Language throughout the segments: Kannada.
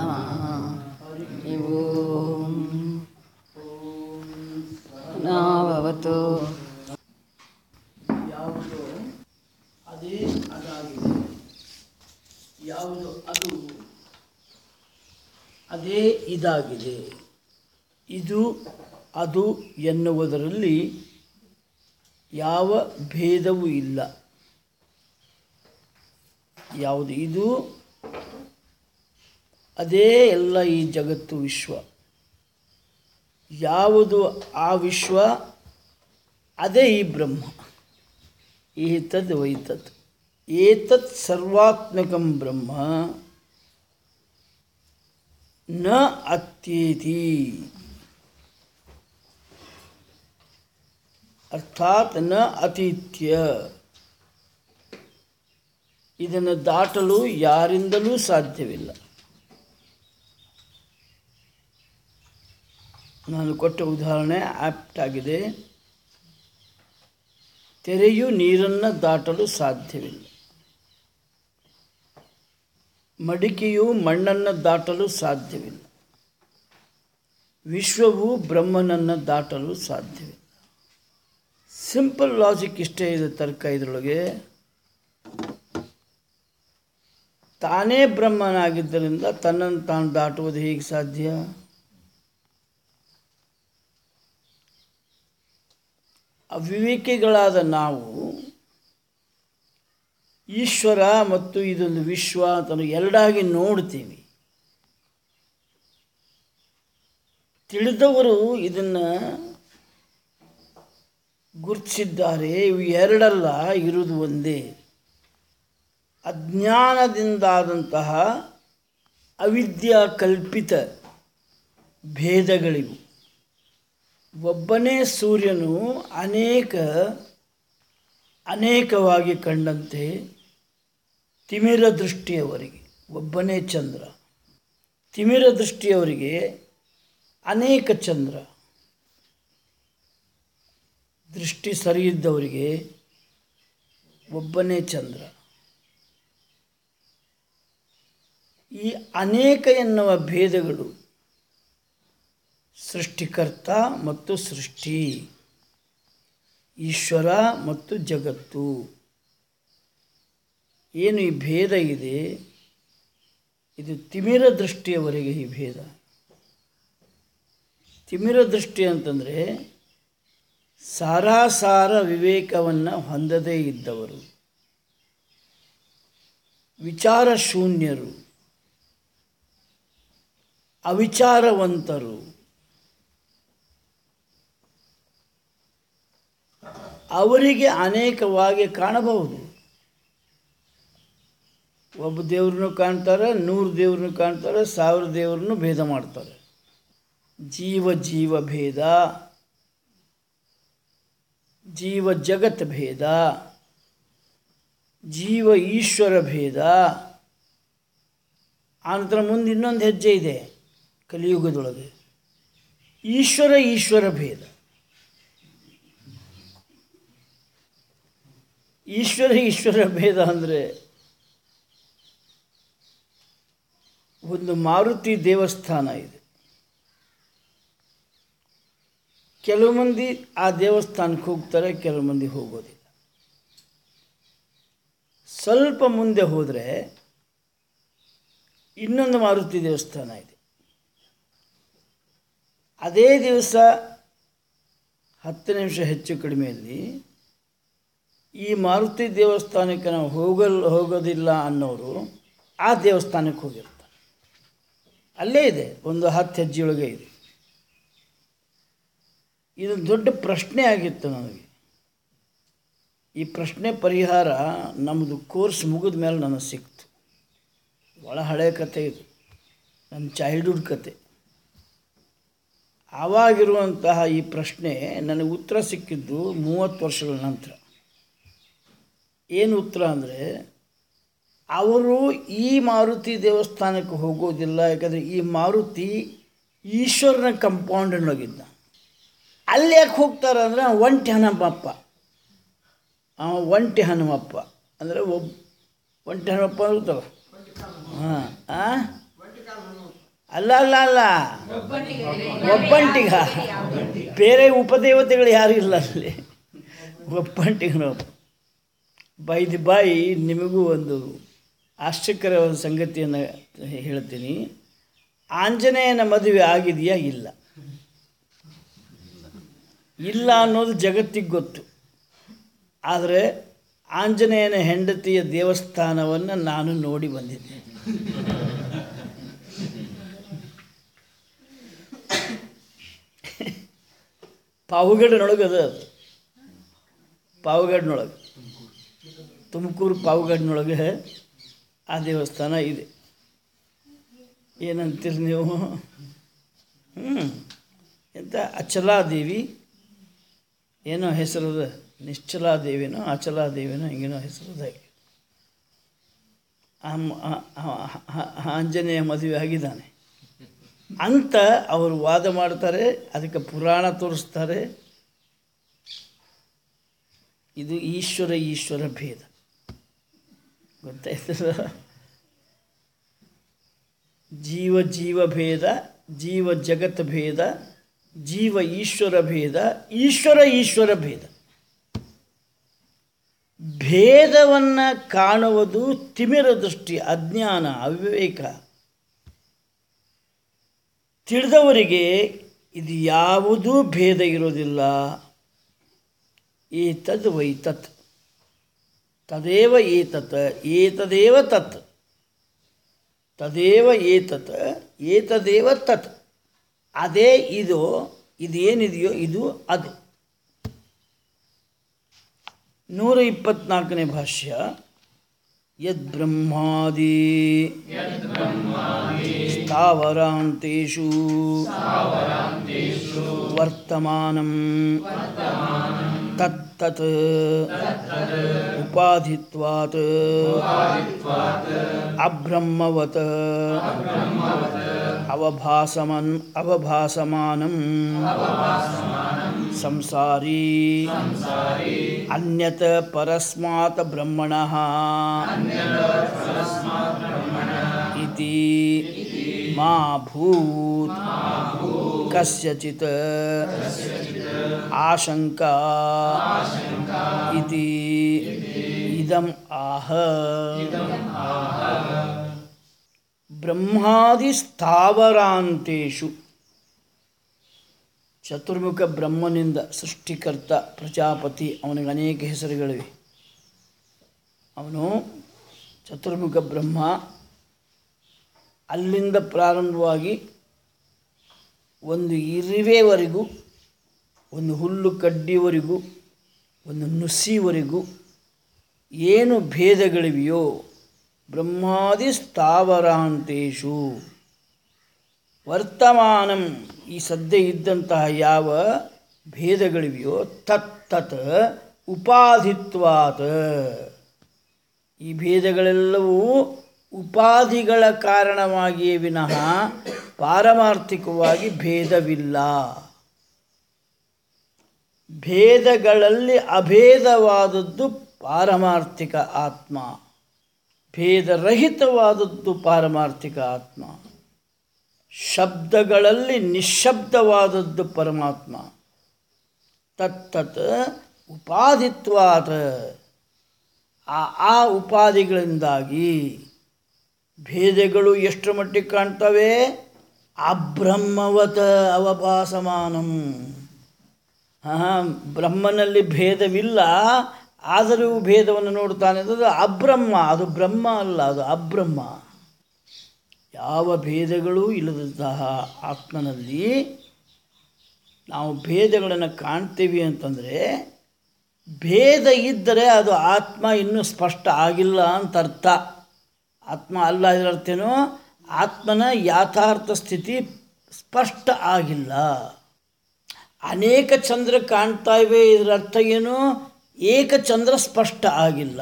ನಮಃ ಹರಿ ಓಂ ನಾವವತು ಯಾವುದು ಅದೇ ಅದಾಗಿದೆ ಯಾವುದು ಅದು ಅದೇ ಇದಾಗಿದೆ ಇದು ಅದು ಎನ್ನುವುದರಲ್ಲಿ ಯಾವ ಭೇದವೂ ಇಲ್ಲ ಯಾವುದು ಇದು ಅದೇ ಎಲ್ಲ ಈ ಜಗತ್ತು ವಿಶ್ವ ಯಾವುದು ಆ ವಿಶ್ವ ಅದೇ ಈ ಬ್ರಹ್ಮ ಏತದ್ ವೈತತ್ ಏತತ್ ಸರ್ವಾತ್ಮಕಂ ಬ್ರಹ್ಮ ನ ಅತ್ಯೇತಿ ಅರ್ಥಾತ್ ನ ಅತೀತ್ಯ ಇದನ್ನು ದಾಟಲು ಯಾರಿಂದಲೂ ಸಾಧ್ಯವಿಲ್ಲ ನಾನು ಕೊಟ್ಟ ಉದಾಹರಣೆ ಆಪ್ಟ್ ಆಗಿದೆ ತೆರೆಯು ನೀರನ್ನು ದಾಟಲು ಸಾಧ್ಯವಿಲ್ಲ ಮಡಿಕೆಯು ಮಣ್ಣನ್ನು ದಾಟಲು ಸಾಧ್ಯವಿಲ್ಲ ವಿಶ್ವವು ಬ್ರಹ್ಮನನ್ನು ದಾಟಲು ಸಾಧ್ಯವಿಲ್ಲ ಸಿಂಪಲ್ ಲಾಜಿಕ್ ಇಷ್ಟೇ ಇದೆ ತರ್ಕ ಇದರೊಳಗೆ ತಾನೇ ಬ್ರಹ್ಮನಾಗಿದ್ದರಿಂದ ತನ್ನನ್ನು ತಾನು ದಾಟುವುದು ಹೇಗೆ ಸಾಧ್ಯ ಅವಿವೇಕಿಗಳಾದ ನಾವು ಈಶ್ವರ ಮತ್ತು ಇದೊಂದು ವಿಶ್ವ ಅಂತ ಎರಡಾಗಿ ನೋಡ್ತೀವಿ ತಿಳಿದವರು ಇದನ್ನು ಗುರುತಿಸಿದ್ದಾರೆ ಇವು ಎರಡಲ್ಲ ಇರುವುದು ಒಂದೇ ಅಜ್ಞಾನದಿಂದಾದಂತಹ ಅವಿದ್ಯಾ ಕಲ್ಪಿತ ಭೇದಗಳಿವು ಒಬ್ಬನೇ ಸೂರ್ಯನು ಅನೇಕ ಅನೇಕವಾಗಿ ಕಂಡಂತೆ ತಿಮಿರ ದೃಷ್ಟಿಯವರಿಗೆ ಒಬ್ಬನೇ ಚಂದ್ರ ತಿಮಿರ ದೃಷ್ಟಿಯವರಿಗೆ ಅನೇಕ ಚಂದ್ರ ದೃಷ್ಟಿ ಸರಿಯಿದ್ದವರಿಗೆ ಒಬ್ಬನೇ ಚಂದ್ರ ಈ ಅನೇಕ ಎನ್ನುವ ಭೇದಗಳು ಸೃಷ್ಟಿಕರ್ತ ಮತ್ತು ಸೃಷ್ಟಿ ಈಶ್ವರ ಮತ್ತು ಜಗತ್ತು ಏನು ಈ ಭೇದ ಇದೆ ಇದು ತಿಮಿರ ದೃಷ್ಟಿಯವರೆಗೆ ಈ ಭೇದ ತಿಮಿರ ದೃಷ್ಟಿ ಅಂತಂದರೆ ಸಾರಾಸಾರ ವಿವೇಕವನ್ನು ಹೊಂದದೇ ಇದ್ದವರು ವಿಚಾರ ಶೂನ್ಯರು ಅವಿಚಾರವಂತರು ಅವರಿಗೆ ಅನೇಕವಾಗಿ ಕಾಣಬಹುದು ಒಬ್ಬ ದೇವ್ರನ್ನು ಕಾಣ್ತಾರೆ ನೂರು ದೇವ್ರನ್ನು ಕಾಣ್ತಾರೆ ಸಾವಿರ ದೇವ್ರನ್ನು ಭೇದ ಮಾಡ್ತಾರೆ ಜೀವ ಜೀವ ಭೇದ ಜೀವ ಜಗತ್ ಭೇದ ಜೀವ ಈಶ್ವರ ಭೇದ ಆನಂತರ ಮುಂದೆ ಇನ್ನೊಂದು ಹೆಜ್ಜೆ ಇದೆ ಕಲಿಯುಗದೊಳಗೆ ಈಶ್ವರ ಈಶ್ವರ ಭೇದ ಈಶ್ವರ ಈಶ್ವರ ಭೇದ ಅಂದರೆ ಒಂದು ಮಾರುತಿ ದೇವಸ್ಥಾನ ಇದೆ ಕೆಲವು ಮಂದಿ ಆ ದೇವಸ್ಥಾನಕ್ಕೆ ಹೋಗ್ತಾರೆ ಕೆಲವು ಮಂದಿ ಹೋಗೋದಿಲ್ಲ ಸ್ವಲ್ಪ ಮುಂದೆ ಹೋದರೆ ಇನ್ನೊಂದು ಮಾರುತಿ ದೇವಸ್ಥಾನ ಇದೆ ಅದೇ ದಿವಸ ಹತ್ತು ನಿಮಿಷ ಹೆಚ್ಚು ಕಡಿಮೆಯಲ್ಲಿ ಈ ಮಾರುತಿ ದೇವಸ್ಥಾನಕ್ಕೆ ನಾವು ಹೋಗಲ್ ಹೋಗೋದಿಲ್ಲ ಅನ್ನೋರು ಆ ದೇವಸ್ಥಾನಕ್ಕೆ ಹೋಗಿರ್ತಾರೆ ಅಲ್ಲೇ ಇದೆ ಒಂದು ಹತ್ತು ಹೆಜ್ಜೆಯೊಳಗೆ ಇದೆ ಇದು ದೊಡ್ಡ ಪ್ರಶ್ನೆ ಆಗಿತ್ತು ನನಗೆ ಈ ಪ್ರಶ್ನೆ ಪರಿಹಾರ ನಮ್ಮದು ಕೋರ್ಸ್ ಮುಗಿದ ಮೇಲೆ ನನಗೆ ಸಿಕ್ತು ಭಾಳ ಹಳೆಯ ಕತೆ ಇದು ನನ್ನ ಚೈಲ್ಡ್ಹುಡ್ ಕತೆ ಆವಾಗಿರುವಂತಹ ಈ ಪ್ರಶ್ನೆ ನನಗೆ ಉತ್ತರ ಸಿಕ್ಕಿದ್ದು ಮೂವತ್ತು ವರ್ಷಗಳ ನಂತರ ಏನು ಉತ್ತರ ಅಂದರೆ ಅವರು ಈ ಮಾರುತಿ ದೇವಸ್ಥಾನಕ್ಕೆ ಹೋಗೋದಿಲ್ಲ ಯಾಕಂದರೆ ಈ ಮಾರುತಿ ಈಶ್ವರನ ಕಂಪೌಂಡ್ನೊಳಗಿದ್ದ ಅಲ್ಲಿ ಯಾಕೆ ಹೋಗ್ತಾರೆ ಅಂದರೆ ಒಂಟಿ ಹನುಮಪ್ಪ ಅವ ಒಂಟಿ ಹನುಮಪ್ಪ ಅಂದರೆ ಒಬ್ಬ ಒಂಟಿ ಹನುಮಪ್ಪ ಇರ್ತಾವ ಹಾಂ ಆ ಅಲ್ಲ ಅಲ್ಲ ಅಲ್ಲ ಒಬ್ಬಂಟಿಗ ಬೇರೆ ಉಪದೇವತೆಗಳು ಯಾರು ಇಲ್ಲ ಅಲ್ಲಿ ಒಬ್ಬಂಟಿಗನು ಬೈ ದಿ ಬಾಯಿ ನಿಮಗೂ ಒಂದು ಆಶ್ಚರ್ಯಕರವಾದ ಸಂಗತಿಯನ್ನು ಹೇಳ್ತೀನಿ ಆಂಜನೇಯನ ಮದುವೆ ಆಗಿದೆಯಾ ಇಲ್ಲ ಇಲ್ಲ ಅನ್ನೋದು ಜಗತ್ತಿಗೆ ಗೊತ್ತು ಆದರೆ ಆಂಜನೇಯನ ಹೆಂಡತಿಯ ದೇವಸ್ಥಾನವನ್ನು ನಾನು ನೋಡಿ ಬಂದಿದ್ದೆ ಪಾವುಗಡಿನೊಳಗೆ ಅದ ಅದು ಪಾವುಗಡಿನೊಳಗೆ ತುಮಕೂರು ಪಾವುಗಡಿನೊಳಗೆ ಆ ದೇವಸ್ಥಾನ ಇದೆ ಏನಂತೀರಿ ನೀವು ಹ್ಞೂ ಎಂತ ಅಚಲಾದೇವಿ ಏನೋ ಹೆಸರದ ನಿಶ್ಚಲಾದೇವಿನೋ ಅಚಲಾದೇವಿನೋ ಹಿಂಗೇನೋ ಹೆಸರದ ಆಂಜನೇಯ ಮದುವೆ ಆಗಿದ್ದಾನೆ ಅಂತ ಅವರು ವಾದ ಮಾಡ್ತಾರೆ ಅದಕ್ಕೆ ಪುರಾಣ ತೋರಿಸ್ತಾರೆ ಇದು ಈಶ್ವರ ಈಶ್ವರ ಭೇದ ಗೊತ್ತಾಯ್ತದ ಜೀವ ಜೀವ ಭೇದ ಜೀವ ಜಗತ್ ಭೇದ ಜೀವ ಈಶ್ವರ ಭೇದ ಈಶ್ವರ ಈಶ್ವರ ಭೇದ ಭೇದವನ್ನು ಕಾಣುವುದು ತಿಮಿರ ದೃಷ್ಟಿ ಅಜ್ಞಾನ ಅವಿವೇಕ ತಿಳಿದವರಿಗೆ ಇದು ಯಾವುದೂ ಭೇದ ಇರೋದಿಲ್ಲ ಏತದ್ ವೈ ತತ್ ತದೇವ ಏತತ್ ಏತದೇವ ತತ್ ತದೇವ ಏತತ್ ಏತದೇವ ತತ್ ಅದೇ ಇದು ಇದೇನಿದೆಯೋ ಇದು ಅದು ನೂರ ಇಪ್ಪತ್ನಾಲ್ಕನೇ ಭಾಷ್ಯ ಯದ್ಬ್ರಹ್ಮಾದಿ ಸ್ಥಾವರಾಂತೇಷು ವರ್ತಮಾನಂ ತತ್ತತ್ ಉಪಾಧಿತ್ವಾತ್ ಅಬ್ರಹ್ಮವತ್ ಅವಭಾಸಮನ್ ಅವಭಾಸಮಾನಂ ಸಂಸಾರಿ ಅನ್ಯತ್ ಪರಸ್ಮಾತ್ ಬ್ರಹ್ಮಣಃ ಇತಿ ಮಾ ಭೂತ್ ಕಸ್ಯಚಿತ್ ಆಶಂಕಾ ಇತಿ ಇದಂ ಆಹ ಬ್ರಹ್ಮಾದಿ ಸ್ಥಾವರಾಂತೇಷು ಚತುರ್ಮುಖ ಬ್ರಹ್ಮನಿಂದ ಸೃಷ್ಟಿಕರ್ತ ಪ್ರಜಾಪತಿ ಅವನಿಗೆ ಅನೇಕ ಹೆಸರುಗಳಿವೆ ಅವನು ಚತುರ್ಮುಖ ಬ್ರಹ್ಮ ಅಲ್ಲಿಂದ ಪ್ರಾರಂಭವಾಗಿ ಒಂದು ಇರುವೆವರೆಗೂ ಒಂದು ಹುಲ್ಲು ಕಡ್ಡಿವರೆಗೂ ಒಂದು ನುಸಿವರೆಗೂ ಏನು ಭೇದಗಳಿವೆಯೋ ಬ್ರಹ್ಮಾದಿ ಸ್ಥಾವರಾಂತೇಷು ವರ್ತಮಾನಂ ಈ ಸದ್ಯ ಇದ್ದಂತಹ ಯಾವ ಭೇದಗಳಿವೆಯೋ ತತ್ ತತ್ ಉಪಾಧಿತ್ವಾತ್ ಈ ಭೇದಗಳೆಲ್ಲವೂ ಉಪಾಧಿಗಳ ಕಾರಣವಾಗಿಯೇ ವಿನಃ ಪಾರಮಾರ್ಥಿಕವಾಗಿ ಭೇದವಿಲ್ಲ ಭೇದಗಳಲ್ಲಿ ಅಭೇದವಾದದ್ದು ಪಾರಮಾರ್ಥಿಕ ಆತ್ಮ ಭೇದರಹಿತವಾದದ್ದು ಪಾರಮಾರ್ಥಿಕ ಆತ್ಮ ಶಬ್ದಗಳಲ್ಲಿ ನಿಶಬ್ದವಾದದ್ದು ಪರಮಾತ್ಮ ತತ್ತತ್ ಉಪಾಧಿತ್ವಾದ ಆ ಆ ಉಪಾಧಿಗಳಿಂದಾಗಿ ಭೇದಗಳು ಎಷ್ಟರ ಮಟ್ಟಿಗೆ ಕಾಣ್ತವೆ ಅಬ್ರಹ್ಮವತ ಅವಭಾಸಮಾನಂ ಹಾಂ ಬ್ರಹ್ಮನಲ್ಲಿ ಭೇದವಿಲ್ಲ ಆದರೂ ಭೇದವನ್ನು ನೋಡ್ತಾನೆ ಅದು ಅಬ್ರಹ್ಮ ಅದು ಬ್ರಹ್ಮ ಅಲ್ಲ ಅದು ಅಬ್ರಹ್ಮ ಯಾವ ಭೇದಗಳೂ ಇಲ್ಲದಂತಹ ಆತ್ಮನಲ್ಲಿ ನಾವು ಭೇದಗಳನ್ನು ಕಾಣ್ತೀವಿ ಅಂತಂದರೆ ಭೇದ ಇದ್ದರೆ ಅದು ಆತ್ಮ ಇನ್ನೂ ಸ್ಪಷ್ಟ ಆಗಿಲ್ಲ ಅಂತ ಅರ್ಥ ಆತ್ಮ ಅಲ್ಲ ಇದರರ್ಥೇನೋ ಆತ್ಮನ ಯಥಾರ್ಥ ಸ್ಥಿತಿ ಸ್ಪಷ್ಟ ಆಗಿಲ್ಲ ಅನೇಕ ಚಂದ್ರ ಕಾಣ್ತಾ ಇವೆ ಇದರ ಅರ್ಥ ಏನು ಏಕ ಚಂದ್ರ ಸ್ಪಷ್ಟ ಆಗಿಲ್ಲ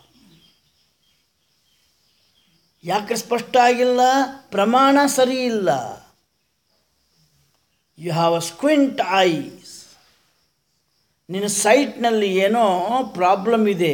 ಯಾಕೆ ಸ್ಪಷ್ಟ ಆಗಿಲ್ಲ ಪ್ರಮಾಣ ಸರಿ ಇಲ್ಲ you have a squint eyes ನಿನ್ನ ಸೈಟ್ನಲ್ಲಿ ಏನೋ ಪ್ರಾಬ್ಲಮ್ ಇದೆ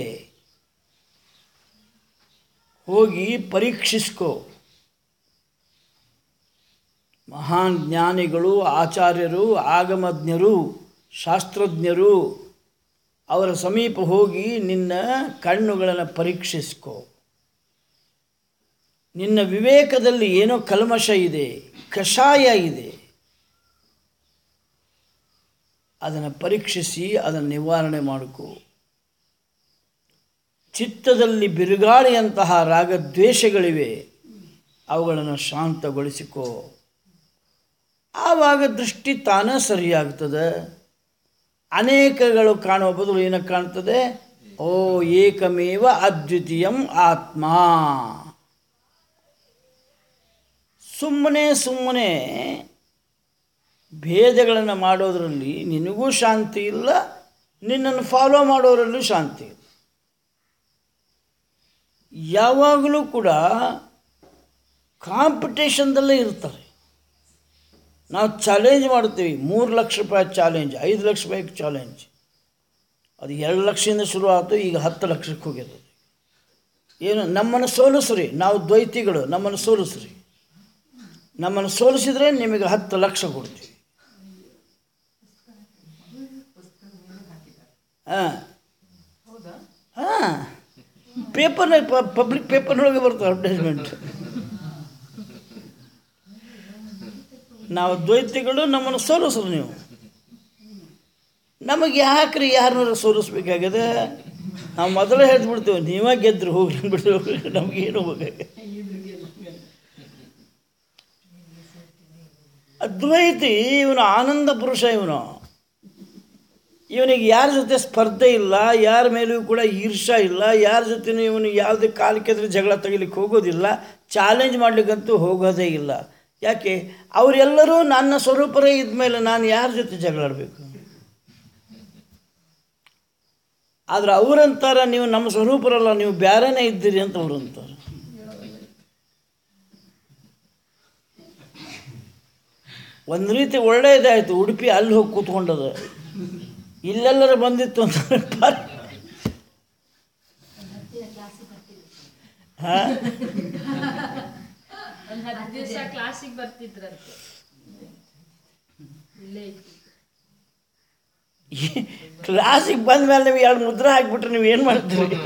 ಹೋಗಿ ಪರೀಕ್ಷಿಸ್ಕೋ ಮಹಾನ್ ಜ್ಞಾನಿಗಳು ಆಚಾರ್ಯರು ಆಗಮಜ್ಞರು ಶಾಸ್ತ್ರಜ್ಞರು ಅವರ ಸಮೀಪ ಹೋಗಿ ನಿನ್ನ ಕಣ್ಣುಗಳನ್ನು ಪರೀಕ್ಷಿಸ್ಕೋ ನಿನ್ನ ವಿವೇಕದಲ್ಲಿ ಏನೋ ಕಲ್ಮಶ ಇದೆ ಕಷಾಯ ಇದೆ ಅದನ್ನು ಪರೀಕ್ಷಿಸಿ ಅದನ್ನು ನಿವಾರಣೆ ಮಾಡಿಕೋ ಚಿತ್ತದಲ್ಲಿ ಬಿರುಗಾಳಿಯಂತಹ ರಾಗದ್ವೇಷಗಳಿವೆ ಅವುಗಳನ್ನು ಶಾಂತಗೊಳಿಸಿಕೋ ಆವಾಗ ದೃಷ್ಟಿ ತಾನೇ ಸರಿಯಾಗ್ತದೆ ಅನೇಕಗಳು ಕಾಣುವ ಬದಲು ಏನಕ್ಕೆ ಕಾಣ್ತದೆ ಓ ಏಕಮೇವ ಅದ್ವಿತೀಯಂ ಆತ್ಮ ಸುಮ್ಮನೆ ಸುಮ್ಮನೆ ಭೇದಗಳನ್ನು ಮಾಡೋದರಲ್ಲಿ ನಿನಗೂ ಶಾಂತಿ ಇಲ್ಲ ನಿನ್ನನ್ನು ಫಾಲೋ ಮಾಡೋರಲ್ಲೂ ಶಾಂತಿ ಇಲ್ಲ ಯಾವಾಗಲೂ ಕೂಡ ಕಾಂಪಿಟೇಷನ್ದಲ್ಲೇ ಇರ್ತಾರೆ ನಾವು ಚಾಲೆಂಜ್ ಮಾಡ್ತೀವಿ ಮೂರು ಲಕ್ಷ ರೂಪಾಯಿ ಚಾಲೆಂಜ್ ಐದು ಲಕ್ಷ ರೂಪಾಯಿ ಚಾಲೆಂಜ್ ಅದು ಎರಡು ಲಕ್ಷದಿಂದ ಶುರು ಆಯಿತು ಈಗ ಹತ್ತು ಲಕ್ಷಕ್ಕೆ ಹೋಗಿರೋದು ಏನು ನಮ್ಮನ್ನು ಸೋಲಿಸ್ರಿ ನಾವು ದ್ವೈತಿಗಳು ನಮ್ಮನ್ನು ಸೋಲಿಸ್ರಿ ನಮ್ಮನ್ನು ಸೋಲಿಸಿದ್ರೆ ನಿಮಗೆ ಹತ್ತು ಲಕ್ಷ ಕೊಡ್ತೀವಿ ಹಾಂ ಹಾಂ ಪೇಪರ್ನ ಪಬ್ಲಿಕ್ ಪೇಪರ್ನೊಳಗೆ ಬರ್ತವೆ ಅಡ್ವರ್ಟೈಸ್ಮೆಂಟ್ ನಾವು ದ್ವೈತಿಗಳು ನಮ್ಮನ್ನು ಸೋಲಿಸ್ರು ನೀವು ನಮಗೆ ಯಾಕ್ರಿ ಯಾರನ್ನಾರು ಸೋಲಿಸ್ಬೇಕಾಗಿದೆ ನಾವು ಮೊದಲೇ ಹೇಳ್ಬಿಡ್ತೇವೆ ನೀವೇ ಗೆದ್ರು ಹೋಗ್ರಿ ಬಿಟ್ಟು ನಮಗೇನು ಹೋಗಾಗ ಅದ್ವೈತಿ ಇವನು ಆನಂದ ಪುರುಷ ಇವನು ಇವನಿಗೆ ಯಾರ ಜೊತೆ ಸ್ಪರ್ಧೆ ಇಲ್ಲ ಯಾರ ಮೇಲೂ ಕೂಡ ಈರ್ಷ ಇಲ್ಲ ಯಾರ ಜೊತೆನೂ ಇವನು ಯಾವುದೇ ಕಾಲಕ್ಕೆದ್ರೆ ಜಗಳ ತೆಗಿಲಿಕ್ಕೆ ಹೋಗೋದಿಲ್ಲ ಚಾಲೆಂಜ್ ಮಾಡ್ಲಿಕ್ಕಂತೂ ಹೋಗೋದೇ ಇಲ್ಲ ಯಾಕೆ ಅವರೆಲ್ಲರೂ ನನ್ನ ಸ್ವರೂಪರೇ ಇದ್ಮೇಲೆ ನಾನು ಯಾರ ಜೊತೆ ಜಗಳಾಡಬೇಕು ಆದ್ರೆ ಅವರಂತಾರ ನೀವು ನಮ್ಮ ಸ್ವರೂಪರಲ್ಲ ನೀವು ಬ್ಯಾರೇನೇ ಇದ್ದೀರಿ ಅಂತ ಅವ್ರು ಅಂತಾರೆ ಒಂದು ರೀತಿ ಒಳ್ಳೆಯದಾಯಿತು ಉಡುಪಿ ಅಲ್ಲಿ ಹೋಗಿ ಕೂತ್ಕೊಂಡದ ಇಲ್ಲೆಲ್ಲರ ಬಂದಿತ್ತು ಅಂತ ಪಾರ್- ಹಾ ಒಂದ್ ಹತ್ತು ದಿವಸ ಕ್ಲಾಸಿಗೆ ಬರ್ತಿದ್ರಂತೆ ಇಲ್ಲೇ ಇತ್ತು ಕ್ಲಾಸಿಗೆ ಬಂದ ಮೇಲೆ ನೀವು ಎರಡು ಮುದ್ರೆ ಹಾಕಿಬಿಟ್ರೆ ನೀವು ಏನು ಮಾಡ್ತೀರಿ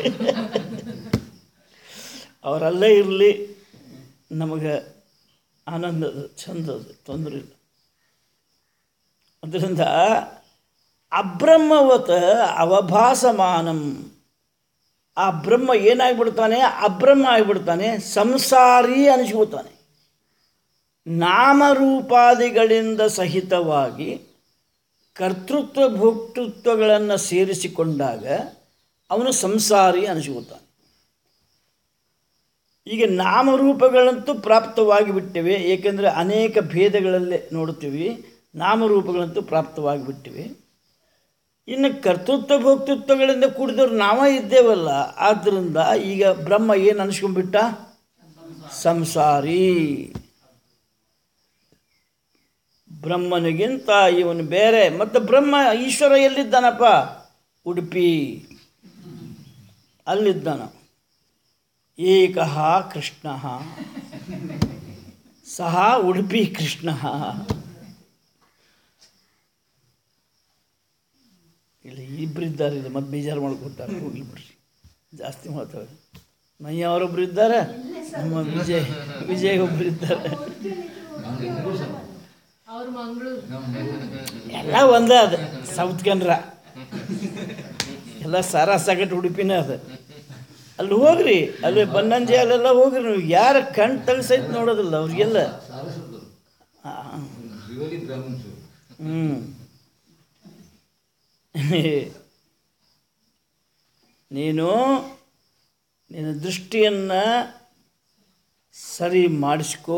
ಅವರಲ್ಲೇ ಇರಲಿ ನಮಗೆ ಆನಂದದ ಚಂದದ ತೊಂದರೆ ಇಲ್ಲ ಅದರಿಂದ ಅಬ್ರಹ್ಮವತ ಅವಭಾಸಮಾನಂ ಆ ಬ್ರಹ್ಮ ಏನಾಗ್ಬಿಡ್ತಾನೆ ಅಬ್ರಹ್ಮ ಆಗಿಬಿಡ್ತಾನೆ ಸಂಸಾರಿ ಅನಿಸ್ಕೊತಾನೆ ನಾಮರೂಪಾದಿಗಳಿಂದ ಸಹಿತವಾಗಿ ಕರ್ತೃತ್ವ ಭೋಕ್ತೃತ್ವಗಳನ್ನು ಸೇರಿಸಿಕೊಂಡಾಗ ಅವನು ಸಂಸಾರಿ ಅನಿಸ್ಕೊತಾನೆ ಈಗ ನಾಮರೂಪಗಳಂತೂ ಪ್ರಾಪ್ತವಾಗಿ ಬಿಟ್ಟಿವೆ ಏಕೆಂದರೆ ಅನೇಕ ಭೇದಗಳಲ್ಲೇ ನೋಡ್ತೀವಿ ನಾಮರೂಪಗಳಂತೂ ಪ್ರಾಪ್ತವಾಗಿ ಬಿಟ್ಟಿವೆ ಇನ್ನು ಕರ್ತೃತ್ವ ಭೋಕ್ತೃತ್ವಗಳಿಂದ ಕೂಡಿದವ್ರು ನಾವೇ ಇದ್ದೇವಲ್ಲ ಆದ್ದರಿಂದ ಈಗ ಬ್ರಹ್ಮ ಏನು ಅನಿಸ್ಕೊಂಡ್ಬಿಟ್ಟ ಸಂಸಾರಿ ಬ್ರಹ್ಮನಿಗಿಂತ ಇವನು ಬೇರೆ ಮತ್ತು ಬ್ರಹ್ಮ ಈಶ್ವರ ಎಲ್ಲಿದ್ದಾನಪ್ಪ ಉಡುಪಿ ಅಲ್ಲಿದ್ದಾನ ಏಕಃ ಕೃಷ್ಣ ಸಹ ಉಡುಪಿ ಕೃಷ್ಣ ಇಲ್ಲ ಇಬ್ಬರಿದ್ದಾರೆ ಇಲ್ಲಿ ಮತ್ತೆ ಬೇಜಾರು ಮಾಡ್ಕೊತಾರೆ ಹೋಗ್ಲಿ ಬಿಡ್ರಿ ಜಾಸ್ತಿ ಮಾತಾಡಿ ಮಯ್ಯ ಅವರೊಬ್ರು ಇದ್ದಾರೆ ನಮ್ಮ ವಿಜಯ್ ವಿಜಯ್ ಒಬ್ರು ಇದ್ದಾರೆ ಅವ್ರ ಮಂಗಳೂರು ಎಲ್ಲ ಒಂದೇ ಅದು ಸೌತ್ ಕನ್ನಡ ಎಲ್ಲ ಸಾರಾ ಸಗಟ್ ಉಡುಪಿನೇ ಅದು ಅಲ್ಲಿ ಹೋಗ್ರಿ ಅಲ್ಲಿ ಬನ್ನಂಜೆ ಅಲ್ಲೆಲ್ಲ ಹೋಗ್ರಿ ನೀವು ಯಾರ ಕಣ್ ತಗಸೈತೆ ನೋಡೋದಿಲ್ಲ ಅವ್ರಿಗೆಲ್ಲ ಹ್ಞೂ ನೀನು ನಿನ್ನ ದೃಷ್ಟಿಯನ್ನು ಸರಿ ಮಾಡಿಸ್ಕೋ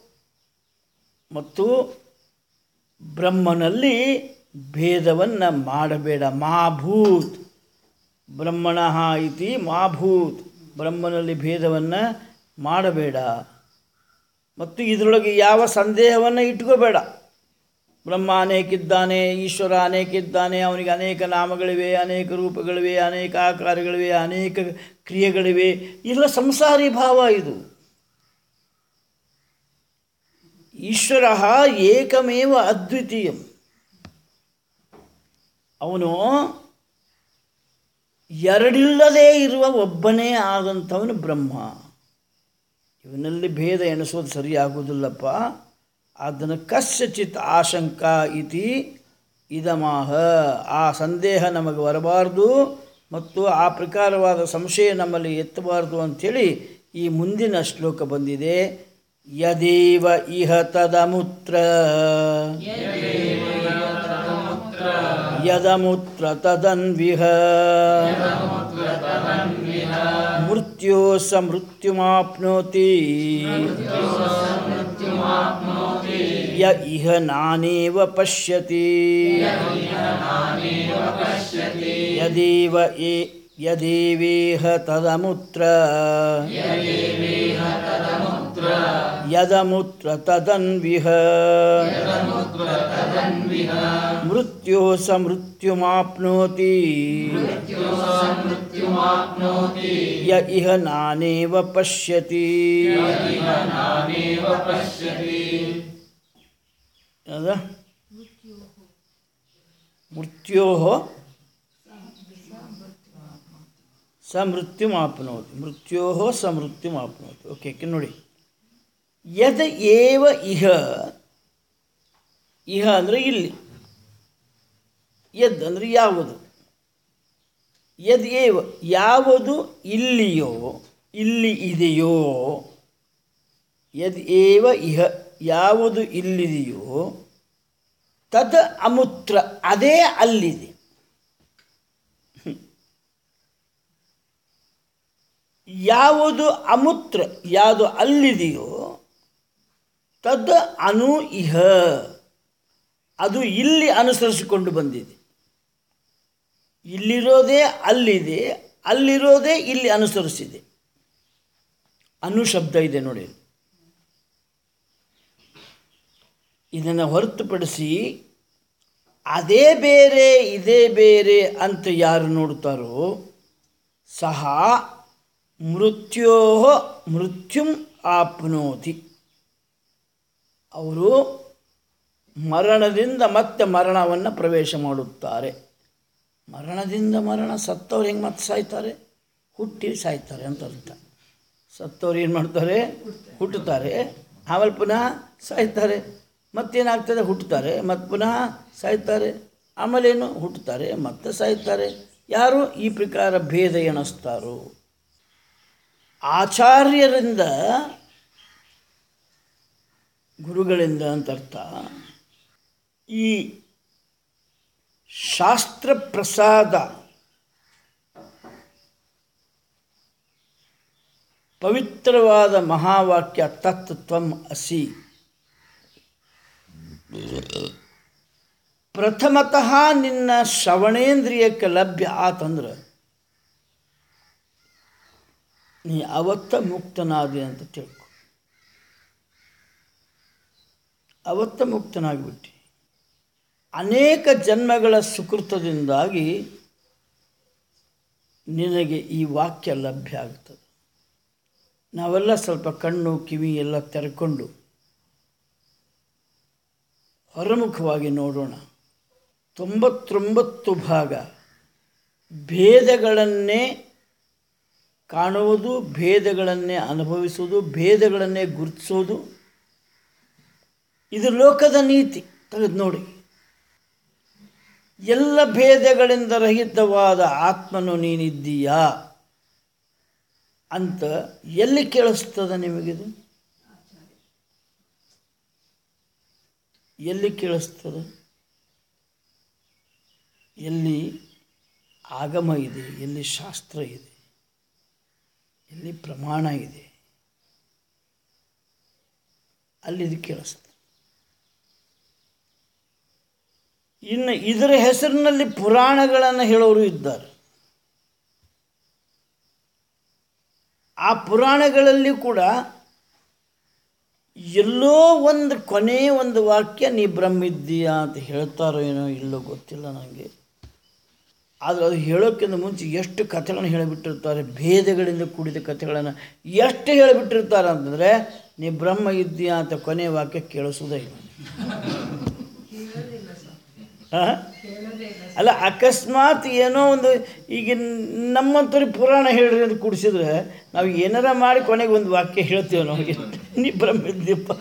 ಮತ್ತು ಬ್ರಹ್ಮನಲ್ಲಿ ಭೇದವನ್ನು ಮಾಡಬೇಡ ಮಾಭೂತ್ ಬ್ರಹ್ಮಣ ಇತಿ ಮಾಭೂತ್ ಬ್ರಹ್ಮನಲ್ಲಿ ಭೇದವನ್ನು ಮಾಡಬೇಡ ಮತ್ತು ಇದರೊಳಗೆ ಯಾವ ಸಂದೇಹವನ್ನು ಇಟ್ಕೋಬೇಡ ಬ್ರಹ್ಮ ಅನೇಕಿದ್ದಾನೆ ಈಶ್ವರ ಅನೇಕಿದ್ದಾನೆ ಅವನಿಗೆ ಅನೇಕ ನಾಮಗಳಿವೆ ಅನೇಕ ರೂಪಗಳಿವೆ ಅನೇಕ ಆಕಾರಗಳಿವೆ ಅನೇಕ ಕ್ರಿಯೆಗಳಿವೆ ಇಲ್ಲ ಸಂಸಾರಿ ಭಾವ ಇದು ಈಶ್ವರ ಏಕಮೇವ ಅದ್ವಿತೀಯಂ ಅವನು ಎರಡಿಲ್ಲದೇ ಇರುವ ಒಬ್ಬನೇ ಆದಂಥವನು ಬ್ರಹ್ಮ ಇವನಲ್ಲಿ ಭೇದ ಎಣಿಸೋದು ಸರಿಯಾಗುವುದಿಲ್ಲಪ್ಪ ಅದನ್ನು ಕಸ್ಯಚಿತ್ ಆಶಂಕ ಇತಿ ಇದಮಾಹ ಆ ಸಂದೇಹ ನಮಗೆ ಬರಬಾರ್ದು ಮತ್ತು ಆ ಪ್ರಕಾರವಾದ ಸಂಶಯ ನಮ್ಮಲ್ಲಿ ಎತ್ತಬಾರ್ದು ಅಂಥೇಳಿ ಈ ಮುಂದಿನ ಶ್ಲೋಕ ಬಂದಿದೆ ಯದೇವ ಇಹ ತದಮುತ್ರ ಯದಮುತ್ರ ತದನ್ವಿಹ ಮೃತ್ಯೋ ಸ ಮೃತ್ಯುಮಾಪ್ನೋತಿ ಯ ಇಹ ನಾನೇವ ಪಶ್ಯತಿ ಯದೇವ ಏ ಯದೇವೇಹ ತದಮುತ್ರ ಯದಮುತ್ರ ತದನ್ವಿಹ ಮೃತ್ಯೋ ಸ ಮೃತ್ಯುಮಾಪ್ನೋತಿ ಯ ಇಹ ನಾನೇವ ಪಶ್ಯತಿ ಅದ ಮೃತ್ಯೋ ಸ ಮೃತ್ಯುಮಾಪ್ನೋತಿ ಮೃತ್ಯೋ ಸ ಮೃತ್ಯುಮಾಪ್ನೋತಿ ಓಕೆ ಓಕೆ ನೋಡಿ ಯದ ಏವ ಇಹ ಇಹ ಅಂದರೆ ಇಲ್ಲಿ ಯದ್ ಅಂದರೆ ಯಾವುದು ಯದ್ ಏವ ಯಾವುದು ಇಲ್ಲಿಯೋ ಇಲ್ಲಿ ಇದೆಯೋ ಯದ್ ಏವ ಇಹ ಯಾವುದು ಇಲ್ಲಿದೆಯೋ ತದ್ ಅಮೂತ್ರ ಅದೇ ಅಲ್ಲಿದೆ ಯಾವುದು ಅಮೂತ್ರ ಯಾವುದು ಅಲ್ಲಿದೆಯೋ ತದ್ ಅನು ಇಹ ಅದು ಇಲ್ಲಿ ಅನುಸರಿಸಿಕೊಂಡು ಬಂದಿದೆ ಇಲ್ಲಿರೋದೇ ಅಲ್ಲಿದೆ ಅಲ್ಲಿರೋದೇ ಇಲ್ಲಿ ಅನುಸರಿಸಿದೆ ಅನು ಶಬ್ದ ಇದೆ ನೋಡಿ ಇದನ್ನು ಹೊರತುಪಡಿಸಿ ಅದೇ ಬೇರೆ ಇದೇ ಬೇರೆ ಅಂತ ಯಾರು ನೋಡ್ತಾರೋ ಸಹ ಮೃತ್ಯೋ ಮೃತ್ಯುಂ ಆಪ್ನೋತಿ ಅವರು ಮರಣದಿಂದ ಮತ್ತೆ ಮರಣವನ್ನು ಪ್ರವೇಶ ಮಾಡುತ್ತಾರೆ ಮರಣದಿಂದ ಮರಣ ಸತ್ತವ್ರು ಹೆಂಗೆ ಮತ್ತೆ ಸಾಯ್ತಾರೆ ಹುಟ್ಟಿ ಸಾಯ್ತಾರೆ ಅಂತ ಅರ್ಥ ಸತ್ತವ್ರು ಏನು ಮಾಡ್ತಾರೆ ಹುಟ್ಟುತ್ತಾರೆ ಆಮೇಲೆ ಪುನಃ ಸಾಯ್ತಾರೆ ಮತ್ತೇನಾಗ್ತದೆ ಹುಟ್ಟುತ್ತಾರೆ ಮತ್ತು ಪುನಃ ಸಾಯ್ತಾರೆ ಆಮೇಲೇನು ಹುಟ್ಟುತ್ತಾರೆ ಮತ್ತೆ ಸಾಯ್ತಾರೆ ಯಾರು ಈ ಪ್ರಕಾರ ಭೇದ ಎಣಿಸ್ತಾರೋ ಆಚಾರ್ಯರಿಂದ ಗುರುಗಳಿಂದ ಅಂತ ಅರ್ಥ ಈ ಶಾಸ್ತ್ರ ಪ್ರಸಾದ ಪವಿತ್ರವಾದ ಮಹಾವಾಕ್ಯ ತತ್ ತ್ವಂ ಅಸಿ ಪ್ರಥಮತಃ ನಿನ್ನ ಶ್ರವಣೇಂದ್ರಿಯಕ್ಕೆ ಲಭ್ಯ ಆತಂದ್ರೆ ನೀ ಅವತ್ತ ಮುಕ್ತನಾದೆ ಅಂತ ತಿಳ್ಕೊ ಅವತ್ತ ಮುಕ್ತನಾಗಿಬಿಟ್ಟಿ ಅನೇಕ ಜನ್ಮಗಳ ಸುಕೃತದಿಂದಾಗಿ ನಿನಗೆ ಈ ವಾಕ್ಯ ಲಭ್ಯ ಆಗ್ತದೆ ನಾವೆಲ್ಲ ಸ್ವಲ್ಪ ಕಣ್ಣು ಕಿವಿ ಎಲ್ಲ ತೆರೆಕೊಂಡು ಹೊರಮುಖವಾಗಿ ನೋಡೋಣ ತೊಂಬತ್ತೊಂಬತ್ತು ಭಾಗ ಭೇದಗಳನ್ನೇ ಕಾಣುವುದು ಭೇದಗಳನ್ನೇ ಅನುಭವಿಸುವುದು ಭೇದಗಳನ್ನೇ ಗುರುತಿಸೋದು ಇದು ಲೋಕದ ನೀತಿ ತೆಗೆದು ನೋಡಿ ಎಲ್ಲ ಭೇದಗಳಿಂದ ರಹಿತವಾದ ಆತ್ಮನು ನೀನಿದ್ದೀಯಾ ಅಂತ ಎಲ್ಲಿ ಕೇಳಿಸ್ತದ ನಿಮಗಿದು ಎಲ್ಲಿ ಕೇಳಿಸ್ತದ ಎಲ್ಲಿ ಆಗಮ ಇದೆ ಎಲ್ಲಿ ಶಾಸ್ತ್ರ ಇದೆ ಎಲ್ಲಿ ಪ್ರಮಾಣ ಇದೆ ಅಲ್ಲಿ ಇದು ಕೇಳಿಸ್ತದೆ ಇನ್ನು ಇದರ ಹೆಸರಿನಲ್ಲಿ ಪುರಾಣಗಳನ್ನು ಹೇಳೋರು ಇದ್ದಾರೆ ಆ ಪುರಾಣಗಳಲ್ಲಿ ಕೂಡ ಎಲ್ಲೋ ಒಂದು ಕೊನೆ ಒಂದು ವಾಕ್ಯ ನೀ ಬ್ರಹ್ಮಿದ್ದೀಯಾ ಅಂತ ಹೇಳ್ತಾರೋ ಏನೋ ಇಲ್ಲೋ ಗೊತ್ತಿಲ್ಲ ನನಗೆ ಆದರೆ ಅದು ಹೇಳೋಕ್ಕಿಂತ ಮುಂಚೆ ಎಷ್ಟು ಕಥೆಗಳನ್ನು ಹೇಳಿಬಿಟ್ಟಿರ್ತಾರೆ ಭೇದಗಳಿಂದ ಕೂಡಿದ ಕಥೆಗಳನ್ನು ಎಷ್ಟು ಹೇಳಿಬಿಟ್ಟಿರ್ತಾರೆ ಅಂತಂದರೆ ನೀ ಬ್ರಹ್ಮ ಇದ್ದೀಯಾ ಅಂತ ಕೊನೆ ವಾಕ್ಯ ಕೇಳಿಸೋದೇ ಇಲ್ಲ ಆ? ಅಲ್ಲ ಅಕಸ್ಮಾತ್ ಏನೋ ಒಂದು ಈಗ ನಮ್ಮಂಥವ್ರಿಗೆ ಪುರಾಣ ಹೇಳ್ರಿ ಅಂತ ಕುಡಿಸಿದ್ರೆ ನಾವು ಏನಾರ ಮಾಡಿ ಕೊನೆಗೆ ಒಂದು ವಾಕ್ಯ ಹೇಳ್ತೀವಿ ನಮಗೆ ನೀ ಬ್ರಹ್ಮ ಇದ್ದೀಯಪ್ಪ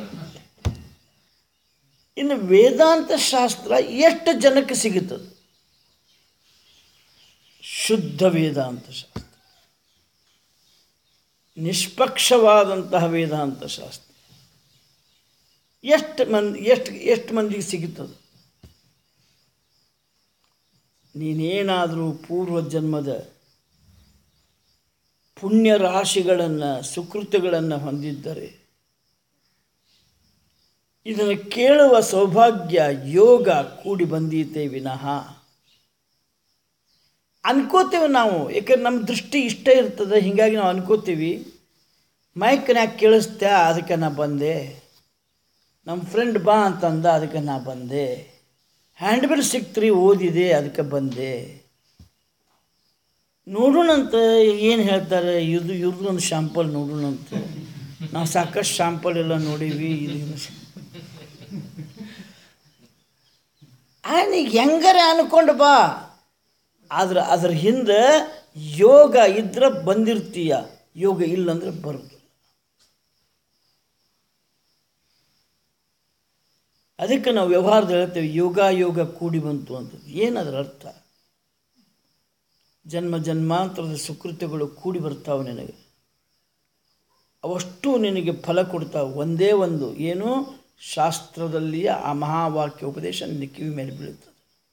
ಇನ್ನು ವೇದಾಂತ ಶಾಸ್ತ್ರ ಎಷ್ಟು ಜನಕ್ಕೆ ಸಿಗುತ್ತದೆ ಶುದ್ಧ ವೇದಾಂತ ಶಾಸ್ತ್ರ ನಿಷ್ಪಕ್ಷವಾದಂತಹ ವೇದಾಂತ ಶಾಸ್ತ್ರ ಎಷ್ಟು ಮಂದಿ ಎಷ್ಟು ಎಷ್ಟು ಮಂದಿಗೆ ಸಿಗುತ್ತದೆ ನೀನೇನಾದರೂ ಪೂರ್ವ ಜನ್ಮದ ಪುಣ್ಯ ರಾಶಿಗಳನ್ನು ಸುಕೃತಗಳನ್ನು ಹೊಂದಿದ್ದರೆ ಇದನ್ನು ಕೇಳುವ ಸೌಭಾಗ್ಯ ಯೋಗ ಕೂಡಿ ಬಂದೀತೆ ವಿನಃ ಅನ್ಕೋತೇವೆ ನಾವು ಯಾಕಂದ್ರೆ ನಮ್ಮ ದೃಷ್ಟಿ ಇಷ್ಟ ಇರ್ತದೆ ಹೀಗಾಗಿ ನಾವು ಅನ್ಕೋತೀವಿ ಮೈಕ್ನ್ಯಾಗ ಕೇಳಿಸ್ತೆ ಅದಕ್ಕೆ ನಾ ಬಂದೆ ನಮ್ಮ ಫ್ರೆಂಡ್ ಬಾ ಅಂತಂದ ಅದಕ್ಕೆ ನಾ ಬಂದೆ ಹ್ಯಾಂಡ್ ಬಿಲ್ ಸಿಕ್ತ್ರಿ ಓದಿದೆ ಅದಕ್ಕೆ ಬಂದೆ ನೋಡೋಣಂತ ಏನು ಹೇಳ್ತಾರೆ ಇದು ಇವ್ರದ್ದೊಂದು ಶಾಂಪಲ್ ನೋಡೋಣಂತ ನಾವು ಸಾಕಷ್ಟು ಶಾಂಪಲ್ ಎಲ್ಲ ನೋಡೀವಿ ಇದು ಆ ನೀ ಹೆಂಗಾರ ಅನ್ಕೊಂಡು ಬಾ ಆದ್ರೆ ಅದ್ರ ಹಿಂದೆ ಯೋಗ ಇದ್ರೆ ಬಂದಿರ್ತೀಯ ಯೋಗ ಇಲ್ಲಂದ್ರೆ ಬರೋದು ಅದಕ್ಕೆ ನಾವು ವ್ಯವಹಾರದಲ್ಲಿ ಹೇಳ್ತೇವೆ ಯೋಗ ಯೋಗ ಕೂಡಿ ಬಂತು ಅಂತ ಏನದರ ಅರ್ಥ ಜನ್ಮ ಜನ್ಮಾಂತರದ ಸುಕೃತ್ಯಗಳು ಕೂಡಿ ಬರ್ತಾವೆ ನಿನಗೆ ಅವಷ್ಟು ನಿನಗೆ ಫಲ ಕೊಡ್ತಾವೆ ಒಂದೇ ಒಂದು ಏನು ಶಾಸ್ತ್ರದಲ್ಲಿಯ ಆ ಮಹಾವಾಕ್ಯ ಉಪದೇಶ ನಿನ್ನ ಕಿವಿ ಮೇಲೆ ಬೀಳುತ್ತದೆ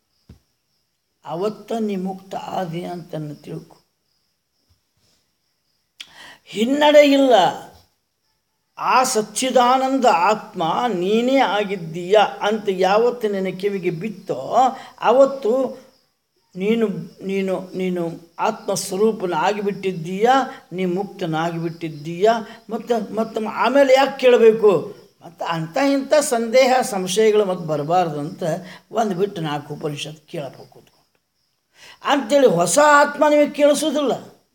ಅವತ್ತ ನೀ ಮುಕ್ತ ಆದಿ ಅಂತ ತಿಳ್ಕೊ ಹಿನ್ನಡೆ ಇಲ್ಲ ಆ ಸಚ್ಚಿದಾನಂದ ಆತ್ಮ ನೀನೇ ಆಗಿದ್ದೀಯ ಅಂತ ಯಾವತ್ತು ನಿನ್ನ ಕಿವಿಗೆ ಬಿತ್ತೋ ಆವತ್ತು ನೀನು ನೀನು ನೀನು ಆತ್ಮ ಸ್ವರೂಪನ ಆಗಿಬಿಟ್ಟಿದ್ದೀಯಾ ನೀ ಮುಕ್ತನಾಗಿಬಿಟ್ಟಿದ್ದೀಯಾ ಮತ್ತು ಮತ್ತು ಆಮೇಲೆ ಯಾಕೆ ಕೇಳಬೇಕು ಮತ್ತು ಅಂಥ ಇಂಥ ಸಂದೇಹ ಸಂಶಯಗಳು ಮತ್ತು ಬರಬಾರ್ದು ಅಂತ ಒಂದು ಬಿಟ್ಟು ನಾಲ್ಕು ಉಪನಿಷತ್ ಕೇಳಬೇಕು ಕೂತ್ಕೊಂಡು ಅಂಥೇಳಿ ಹೊಸ ಆತ್ಮ ನಿಮಗೆ ಕೇಳಿಸೋದಿಲ್ಲ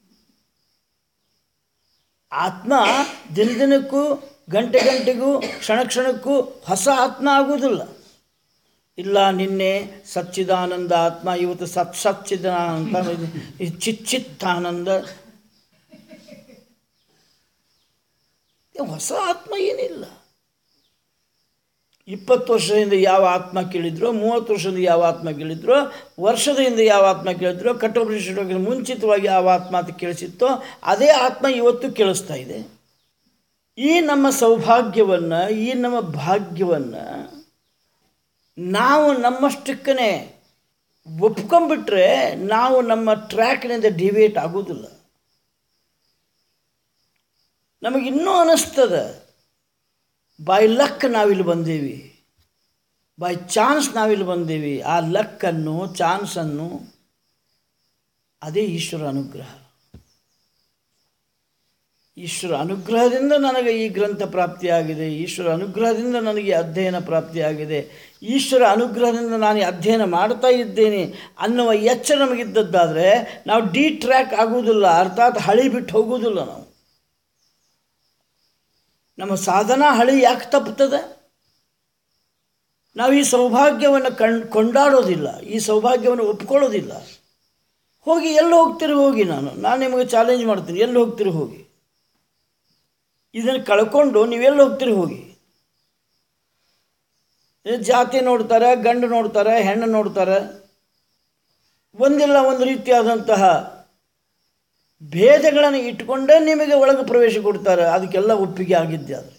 ಆತ್ಮ ದಿನ ದಿನಕ್ಕೂ ಗಂಟೆ ಗಂಟೆಗೂ ಕ್ಷಣ ಕ್ಷಣಕ್ಕೂ ಹೊಸ ಆತ್ಮ ಆಗುವುದಿಲ್ಲ ಇಲ್ಲ ನಿನ್ನೆ ಸಚ್ಚಿದಾನಂದ ಆತ್ಮ ಇವತ್ತು ಸತ್ ಸಚ್ಚಿದಾನಂದ ಚಿಚ್ಚಿತ್ತಾನಂದ ಹೊಸ ಆತ್ಮ ಏನಿಲ್ಲ ಇಪ್ಪತ್ತು ವರ್ಷದಿಂದ ಯಾವ ಆತ್ಮ ಕೇಳಿದ್ರೋ ಮೂವತ್ತು ವರ್ಷದಿಂದ ಯಾವ ಆತ್ಮ ಕೇಳಿದ್ರೋ ವರ್ಷದ ಹಿಂದೆ ಯಾವ ಆತ್ಮ ಕೇಳಿದ್ರೋ ಕಟ್ಟೋಪನಿಷತ್ಗೆ ಮುಂಚಿತವಾಗಿ ಯಾವ ಆತ್ಮ ಅಂತ ಕೇಳಿಸಿತ್ತೋ ಅದೇ ಆತ್ಮ ಇವತ್ತು ಕೇಳಿಸ್ತಾ ಇದೆ ಈ ನಮ್ಮ ಸೌಭಾಗ್ಯವನ್ನು ಈ ನಮ್ಮ ಭಾಗ್ಯವನ್ನು ನಾವು ನಮ್ಮಷ್ಟಕ್ಕೇ ಒಪ್ಕೊಂಡ್ಬಿಟ್ರೆ ನಾವು ನಮ್ಮ ಟ್ರ್ಯಾಕ್ನಿಂದ ಡಿವೇಟ್ ಆಗೋದಿಲ್ಲ ನಮಗಿನ್ನೂ ಅನ್ನಿಸ್ತದೆ ಬೈ ಲಕ್ ನಾವಿಲ್ಲಿ ಬಂದೇವಿ ಬೈ ಚಾನ್ಸ್ ನಾವಿಲ್ಲಿ ಬಂದೇವಿ ಆ ಲಕ್ಕನ್ನು ಚಾನ್ಸನ್ನು ಅದೇ ಈಶ್ವರ ಅನುಗ್ರಹ ಈಶ್ವರ ಅನುಗ್ರಹದಿಂದ ನನಗೆ ಈ ಗ್ರಂಥ ಪ್ರಾಪ್ತಿಯಾಗಿದೆ ಈಶ್ವರ ಅನುಗ್ರಹದಿಂದ ನನಗೆ ಈ ಅಧ್ಯಯನ ಪ್ರಾಪ್ತಿಯಾಗಿದೆ ಈಶ್ವರ ಅನುಗ್ರಹದಿಂದ ನಾನು ಈ ಅಧ್ಯಯನ ಮಾಡ್ತಾ ಇದ್ದೇನೆ ಅನ್ನುವ ಎಚ್ಚರ ನಮಗಿದ್ದದ್ದಾದರೆ ನಾವು ಡಿ ಟ್ರ್ಯಾಕ್ ಆಗುವುದಿಲ್ಲ ಅರ್ಥಾತ್ ಹಳಿ ಬಿಟ್ಟು ಹೋಗುವುದಿಲ್ಲ ನಾವು ನಮ್ಮ ಸಾಧನಾ ಹಳಿ ಯಾಕೆ ತಪ್ಪುತ್ತದೆ ನಾವು ಈ ಸೌಭಾಗ್ಯವನ್ನು ಕಣ್ ಕೊಂಡಾಡೋದಿಲ್ಲ ಈ ಸೌಭಾಗ್ಯವನ್ನು ಒಪ್ಕೊಳ್ಳೋದಿಲ್ಲ ಹೋಗಿ ಎಲ್ಲಿ ಹೋಗ್ತೀರಿ ಹೋಗಿ ನಾನು ನಾನು ನಿಮಗೆ ಚಾಲೆಂಜ್ ಮಾಡ್ತೀನಿ ಎಲ್ಲಿ ಹೋಗ್ತೀರಿ ಹೋಗಿ ಇದನ್ನು ಕಳ್ಕೊಂಡು ನೀವೆಲ್ಲಿ ಹೋಗ್ತೀರಿ ಹೋಗಿ ಏ, ಜಾತಿ ನೋಡ್ತಾರೆ ಗಂಡು ನೋಡ್ತಾರೆ ಹೆಣ್ಣು ನೋಡ್ತಾರೆ ಒಂದಿಲ್ಲ ಒಂದು ರೀತಿಯಾದಂತಹ ಭೇದಗಳನ್ನು ಇಟ್ಕೊಂಡೇ ನಿಮಗೆ ಒಳಗೆ ಪ್ರವೇಶ ಕೊಡ್ತಾರೆ ಅದಕ್ಕೆಲ್ಲ ಒಪ್ಪಿಗೆ ಆಗಿದ್ದೆ ಅದು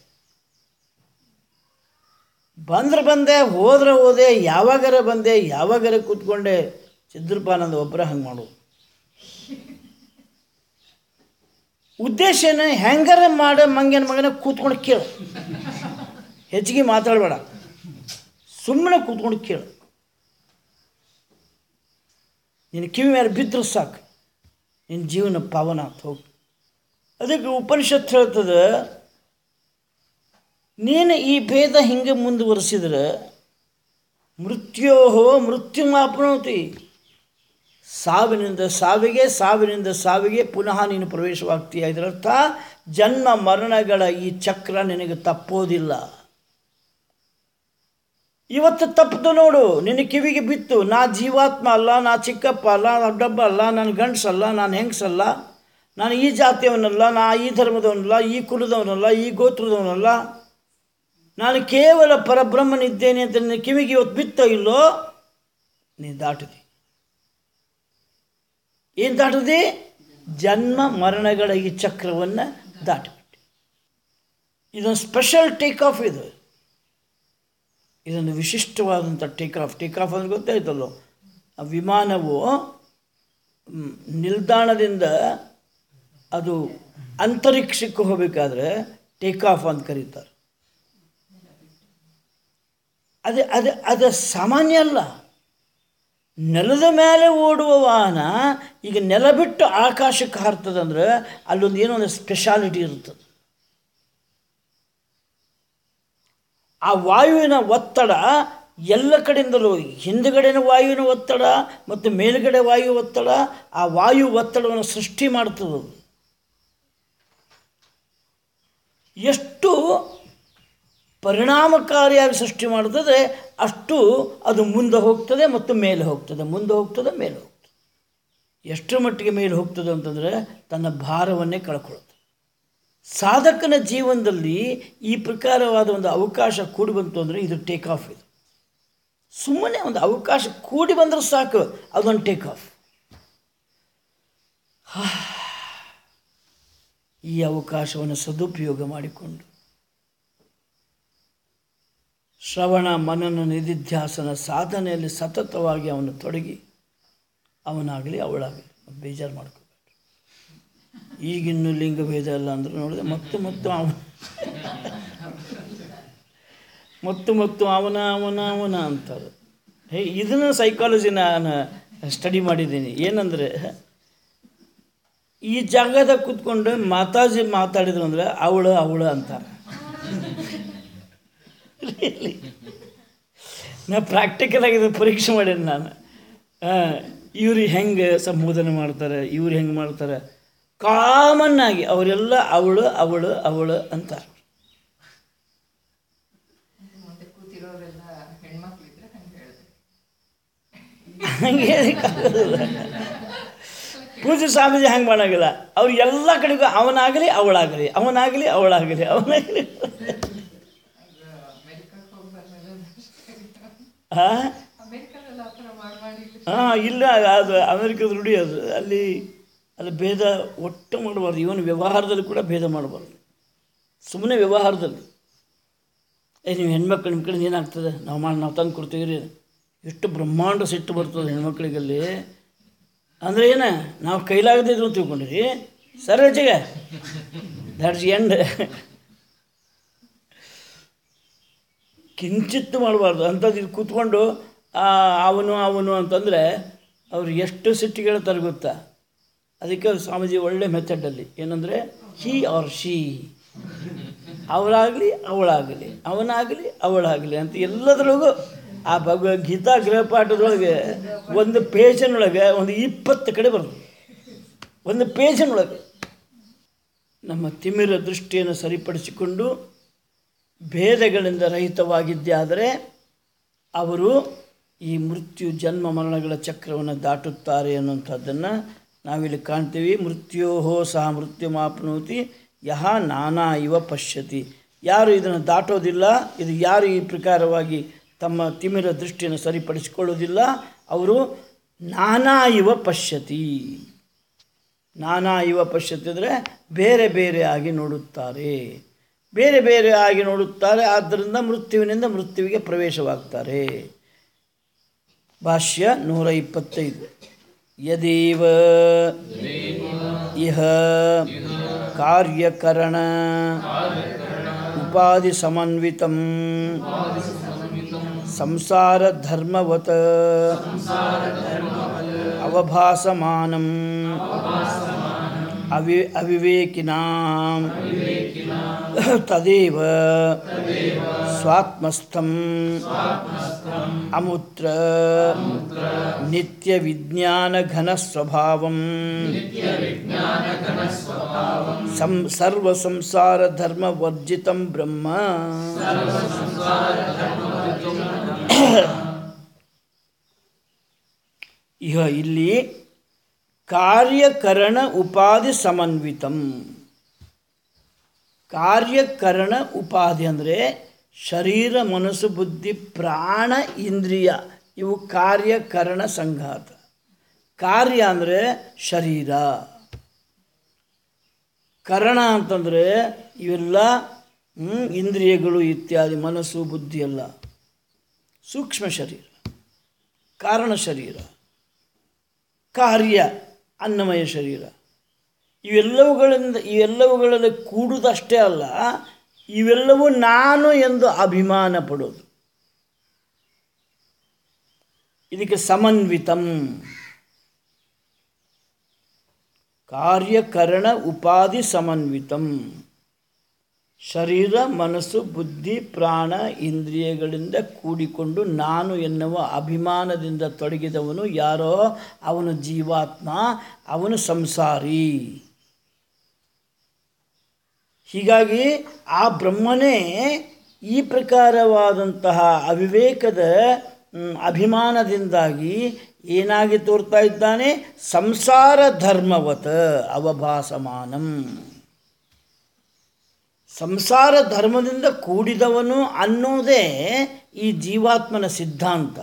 ಬಂದ್ರೆ ಬಂದೆ ಹೋದ್ರೆ ಹೋದೆ ಯಾವಾಗರ ಬಂದೆ ಯಾವಾಗರ ಕೂತ್ಕೊಂಡೆ ಚಿದ್ರಪಾನಂದ ಒಬ್ಬರ ಹಂಗೆ ಮಾಡು ಉದ್ದೇಶ ಏನು ಹೆಂಗಾರ ಮಾಡ ಮಂಗನ ಮಗನ ಕೂತ್ಕೊಂಡು ಕೇಳು ಹೆಚ್ಚಿಗೆ ಮಾತಾಡಬೇಡ ಸುಮ್ಮನೆ ಕೂತ್ಕೊಂಡು ಕೇಳು ನಿನ್ನ ಕಿವಿ ಮೇಲೆ ಬಿದ್ದರೂ ಸಾಕು ನಿನ್ನ ಜೀವನ ಪಾವನ ಅಂತ ಹೋಗಿ ಅದಕ್ಕೆ ಉಪನಿಷತ್ ಹೇಳ್ತದೆ ನೀನು ಈ ಭೇದ ಹಿಂಗೆ ಮುಂದುವರಿಸಿದ್ರೆ ಮೃತ್ಯೋಹೋ ಮೃತ್ಯುಮಾಪ್ನೋತಿ ಸಾವಿನಿಂದ ಸಾವಿಗೆ ಸಾವಿನಿಂದ ಸಾವಿಗೆ ಪುನಃ ನೀನು ಪ್ರವೇಶವಾಗ್ತೀಯ ಇದರರ್ಥ ಜನ್ಮ ಮರಣಗಳ ಈ ಚಕ್ರ ನಿನಗೆ ತಪ್ಪೋದಿಲ್ಲ ಇವತ್ತು ತಪ್ಪದು ನೋಡು ನಿನ್ನ ಕಿವಿಗೆ ಬಿತ್ತು ನಾ ಜೀವಾತ್ಮ ಅಲ್ಲ ನಾ ಚಿಕ್ಕಪ್ಪ ಅಲ್ಲ ನಾ ಡಬ್ಬ ಅಲ್ಲ ನಾನು ಗಂಡಸಲ್ಲ ನಾನು ಹೆಂಗಸಲ್ಲ ನಾನು ಈ ಜಾತಿಯವನಲ್ಲ ನಾ ಈ ಧರ್ಮದವನಲ್ಲ ಈ ಕುಲದವನಲ್ಲ ಈ ಗೋತ್ರದವನಲ್ಲ ನಾನು ಕೇವಲ ಪರಬ್ರಹ್ಮನಿದ್ದೇನೆ ಅಂತ ನಿನ್ನ ಕಿವಿಗೆ ಇವತ್ತು ಬಿತ್ತೋ ಇಲ್ಲೋ ನೀ ದಾಟಿದಿ ಏನು ದಾಟಿದಿ ಜನ್ಮ ಮರಣಗಳ ಈ ಚಕ್ರವನ್ನು ದಾಟಿಬಿಟ್ಟು ಇದೊಂದು ಸ್ಪೆಷಲ್ ಟೇಕ್ ಆಫ್ ಇದು ಇದೊಂದು ವಿಶಿಷ್ಟವಾದಂಥ ಟೇಕ್ ಆಫ್ ಟೇಕ್ ಆಫ್ ಅಂದ್ರೆ ಗೊತ್ತಾಯ್ತಲ್ಲೋ ಆ ವಿಮಾನವು ಮ್, ನಿಲ್ದಾಣದಿಂದ ಅದು ಅಂತರಿಕ್ಷಕ್ಕೆ ಹೋಗಬೇಕಾದ್ರೆ ಟೇಕ್ ಆಫ್ ಅಂತ ಕರೀತಾರೆ ಅದೇ ಅದೇ ಅದು ಸಾಮಾನ್ಯ ಅಲ್ಲ ನೆಲದ ಮೇಲೆ ಓಡುವ ವಾಹನ ಈಗ ನೆಲ ಬಿಟ್ಟು ಆಕಾಶಕ್ಕೆ ಹಾರ್ತದಂದ್ರೆ ಅಲ್ಲೊಂದು ಏನೋ ಒಂದು ಸ್ಪೆಷಾಲಿಟಿ ಇರ್ತದೆ ಆ ವಾಯುವಿನ ಒತ್ತಡ ಎಲ್ಲ ಕಡೆಯಿಂದಲೂ ಹಿಂದುಗಡೆನ ವಾಯುವಿನ ಒತ್ತಡ ಮತ್ತು ಮೇಲುಗಡೆ ವಾಯು ಒತ್ತಡ ಆ ವಾಯು ಒತ್ತಡವನ್ನು ಸೃಷ್ಟಿ ಮಾಡ್ತದೆ ಅದು. ಎಷ್ಟು ಪರಿಣಾಮಕಾರಿಯಾಗಿ ಸೃಷ್ಟಿ ಮಾಡ್ತದೆ ಅಷ್ಟು ಅದು ಮುಂದೆ ಹೋಗ್ತದೆ ಮತ್ತು ಮೇಲೆ ಹೋಗ್ತದೆ ಮುಂದೆ ಹೋಗ್ತದೆ ಮೇಲೆ ಹೋಗ್ತದೆ ಎಷ್ಟರ ಮಟ್ಟಿಗೆ ಮೇಲೆ ಹೋಗ್ತದೆ ಅಂತಂದರೆ ತನ್ನ ಭಾರವನ್ನೇ ಕಳ್ಕೊಳ್ಳುತ್ತೆ ಸಾಧಕನ ಜೀವನದಲ್ಲಿ ಈ ಪ್ರಕಾರವಾದ ಒಂದು ಅವಕಾಶ ಕೂಡಿ ಬಂತು ಅಂದರೆ ಇದು ಟೇಕ್ ಆಫ್ ಇದು ಸುಮ್ಮನೆ ಒಂದು ಅವಕಾಶ ಕೂಡಿ ಬಂದರೆ ಸಾಕು ಅದೊಂದು ಟೇಕ್ ಆಫ್ ಈ ಅವಕಾಶವನ್ನು ಸದುಪಯೋಗ ಮಾಡಿಕೊಂಡು ಶ್ರವಣ ಮನನ ನಿಧಿಧ್ಯಾಸನ ಸಾಧನೆಯಲ್ಲಿ ಸತತವಾಗಿ ಅವನು ತೊಡಗಿ ಅವನಾಗಲಿ ಅವಳಾಗಲಿ ಬೇಜಾರು ಮಾಡ್ಕೋಬೇಡ ಈಗಿನ್ನು ಲಿಂಗಭೇದ ಇಲ್ಲ ಅಂದ್ರೆ ನೋಡಿದ್ರೆ ಮತ್ತು ಮತ್ತು ಅವನ ಮತ್ತು ಮತ್ತು ಅವನ ಅವನ ಅವನ ಅಂತಾರೆ ಹೇ ಇದನ್ನು ಸೈಕಾಲಜಿ ನಾನು ಸ್ಟಡಿ ಮಾಡಿದ್ದೀನಿ ಏನಂದರೆ ಈ ಜಾಗದಾಗ ಕೂತ್ಕೊಂಡು ಮಾತಾಜಿ ಮಾತಾಡಿದ್ರು ಅಂದರೆ ಅವಳು ಅವಳು ಅಂತಾರೆ Really. ನಾ ಪ್ರಾಕ್ಟಿಕಲ್ ಆಗಿ ಇದನ್ನ ಪರೀಕ್ಷೆ ಮಾಡೀನಿ ನಾನು ಇವ್ರು ಹೆಂಗೆ ಸಂಬೋಧನೆ ಮಾಡ್ತಾರೆ ಇವ್ರು ಹೆಂಗೆ ಮಾಡ್ತಾರೆ ಕಾಮನ್ ಆಗಿ ಅವರೆಲ್ಲ ಅವಳು ಅವಳು ಅವಳು ಅಂತಾರೆ ಹಂಗೆ ಹೇಳಕ್ಕಾಗೋದಿಲ್ಲ. ಪೂಜೆ ಸ್ವಾಮೀಜಿ ಹಂಗೆ ಮಾಡೋಂಗಿಲ್ಲ ಅವ್ರು ಎಲ್ಲ ಕಡೆಗೂ ಅವನಾಗಲಿ ಅವಳಾಗಲಿ ಅವನಾಗಲಿ ಅವಳಾಗಲಿ ಅವನಾಗಲಿ ಹಾಂ ಹಾಂ ಇಲ್ಲ ಅದು ಅಮೆರಿಕದ ರೂಢಿ ಅದು ಅಲ್ಲಿ ಅಲ್ಲಿ ಭೇದ ಒಟ್ಟು ಮಾಡಬಾರ್ದು ಇವನು ವ್ಯವಹಾರದಲ್ಲಿ ಕೂಡ ಭೇದ ಮಾಡಬಾರ್ದು ಸುಮ್ಮನೆ ವ್ಯವಹಾರದಲ್ಲಿ ಏ ನೀವು ಹೆಣ್ಮಕ್ಳು ನಿಮ್ಮ ಕಡೆ ಏನಾಗ್ತದೆ ನಾವು ಮಾಡಿ ನಾವು ತಂದು ಕೊಡ್ತೀವಿ ರೀ ಎಷ್ಟು ಬ್ರಹ್ಮಾಂಡ ಸಿಟ್ಟು ಬರ್ತದೆ ಹೆಣ್ಮಕ್ಳಿಗಲ್ಲಿ ಅಂದರೆ ಏನ ನಾವು ಕೈಲಾಗದೇ ಇದ್ರು ಅಂತ ತಿಳ್ಕೊಂಡಿರಿ ಸರಿ ಹೆಚ್ಚಿಗೆ ದಟ್ಸ್ ಎಂಡ್ ಕಿಂಚಿತ್ತು ಮಾಡಬಾರ್ದು ಅಂಥದ್ದು ಇದು ಕೂತ್ಕೊಂಡು ಆ, ಅವನು ಅವನು ಅಂತಂದರೆ ಅವ್ರು ಎಷ್ಟು ಸಿಟ್ಟಿಗೆ ಹೇಳ್ತಾರೆ ಗೊತ್ತಾ ಅದಕ್ಕೆ ಸ್ವಾಮೀಜಿ ಒಳ್ಳೆ ಮೆಥಡಲ್ಲಿ ಏನಂದರೆ ಹಿ ಆರ್ ಶಿ ಅವರಾಗಲಿ ಅವಳಾಗಲಿ ಅವನಾಗಲಿ ಅವಳಾಗಲಿ ಅಂತ ಎಲ್ಲದರೊಳಗೂ ಆ ಭಗವದ್ಗೀತಾ ಗೃಹಪಾಠದೊಳಗೆ ಒಂದು ಪೇಜನೊಳಗೆ ಒಂದು ಇಪ್ಪತ್ತು ಕಡೆ ಬರ್ತದೆ ಒಂದು ಪೇಜನೊಳಗೆ ನಮ್ಮ ತಿಮಿರ ದೃಷ್ಟಿಯನ್ನು ಸರಿಪಡಿಸಿಕೊಂಡು ಭೇದಗಳಿಂದ ರಹಿತವಾಗಿದ್ದೇ ಆದರೆ ಅವರು ಈ ಮೃತ್ಯು ಜನ್ಮ ಮರಣಗಳ ಚಕ್ರವನ್ನು ದಾಟುತ್ತಾರೆ ಅನ್ನುವಂಥದ್ದನ್ನು ನಾವಿಲ್ಲಿ ಕಾಣ್ತೀವಿ ಮೃತ್ಯೋಹೋ ಸಹ ಮೃತ್ಯು ಮಾಪ್ನೋತಿ ಯಹ ನಾನಾ ಇವ ಪಶ್ಯತಿ ಯಾರು ಇದನ್ನು ದಾಟೋದಿಲ್ಲ ಇದು ಯಾರು ಈ ಪ್ರಕಾರವಾಗಿ ತಮ್ಮ ತಿಮಿರ ದೃಷ್ಟಿಯನ್ನು ಸರಿಪಡಿಸಿಕೊಳ್ಳೋದಿಲ್ಲ ಅವರು ನಾನಾ ಇವ ಪಶ್ಯತಿ ನಾನಾ ಇವ ಪಶ್ಯತಿ ಅಂದರೆ ಬೇರೆ ಬೇರೆ ಆಗಿ ನೋಡುತ್ತಾರೆ ಬೇರೆ ಬೇರೆ ಆಗಿ ನೋಡುತ್ತಾರೆ ಆದ್ದರಿಂದ ಮೃತ್ಯುವಿನಿಂದ ಮೃತ್ಯುವಿಗೆ ಪ್ರವೇಶವಾಗ್ತಾರೆ ಭಾಷ್ಯ ನೂರ ಇಪ್ಪತ್ತೈದು ಯದೇವ ಇಹ ಕಾರ್ಯಕರಣ ಉಪಾಧಿ ಸಮನ್ವಿತಂ ಸಂಸಾರ ಧರ್ಮವತ ಅವಭಾಸಮಾನಂ ಅವಿ ಅವಿವೇಕಿನಾಂ ತದೇವ ಸ್ವಾತ್ಮಸ್ಥಂ ಅಮೂತ್ರ ನಿತ್ಯ ವಿಜ್ಞಾನ ಘನ ಸ್ವಭಾವಂ ಸಂ ಸರ್ವ ಸಂಸಾರ ಧರ್ಮ ವರ್ಜಿತಂ ಬ್ರಹ್ಮ ಇಹ ಇಲ್ಲಿ ಕಾರ್ಯಕರಣ ಉಪಾಧಿ ಸಮನ್ವಿತಂ ಕಾರ್ಯಕರಣ ಉಪಾಧಿ ಅಂದರೆ ಶರೀರ ಮನಸ್ಸು ಬುದ್ಧಿ ಪ್ರಾಣ ಇಂದ್ರಿಯ ಇವು ಕಾರ್ಯಕರಣ ಸಂಘಾತ ಕಾರ್ಯ ಅಂದರೆ ಶರೀರ ಕರಣ ಅಂತಂದರೆ ಇವೆಲ್ಲ ಹ್ಮ್, ಇಂದ್ರಿಯಗಳು ಇತ್ಯಾದಿ ಮನಸ್ಸು ಬುದ್ಧಿ ಎಲ್ಲ ಸೂಕ್ಷ್ಮ ಶರೀರ ಕಾರಣ ಶರೀರ ಕಾರ್ಯ ಅನ್ನಮಯ ಶರೀರ ಇವೆಲ್ಲವುಗಳಿಂದ ಇವೆಲ್ಲವುಗಳಲ್ಲಿ ಕೂಡುವುದಷ್ಟೇ ಅಲ್ಲ ಇವೆಲ್ಲವೂ ನಾನು ಎಂದು ಅಭಿಮಾನ ಪಡೋದು ಇದಕ್ಕೆ ಸಮನ್ವಿತಂ ಕಾರ್ಯಕರಣ ಉಪಾಧಿ ಸಮನ್ವಿತಂ ಶರೀರ ಮನಸ್ಸು ಬುದ್ಧಿ ಪ್ರಾಣ ಇಂದ್ರಿಯಗಳಿಂದ ಕೂಡಿಕೊಂಡು ನಾನು ಎನ್ನುವ ಅಭಿಮಾನದಿಂದ ತೊಡಗಿದವನು ಯಾರೋ ಅವನು ಜೀವಾತ್ಮ ಅವನು ಸಂಸಾರಿ ಹೀಗಾಗಿ ಆ ಬ್ರಹ್ಮನೇ ಈ ಪ್ರಕಾರವಾದಂತಹ ಅವಿವೇಕದ ಮ್, ಅಭಿಮಾನದಿಂದಾಗಿ ಏನಾಗಿ ತೋರ್ತಾ ಇದ್ದಾನೆ ಸಂಸಾರ ಧರ್ಮವತ ಅವಭಾಸಮಾನಂ ಸಂಸಾರ ಧರ್ಮದಿಂದ ಕೂಡಿದವನು ಅನ್ನೋದೇ ಈ ಜೀವಾತ್ಮನ ಸಿದ್ಧಾಂತ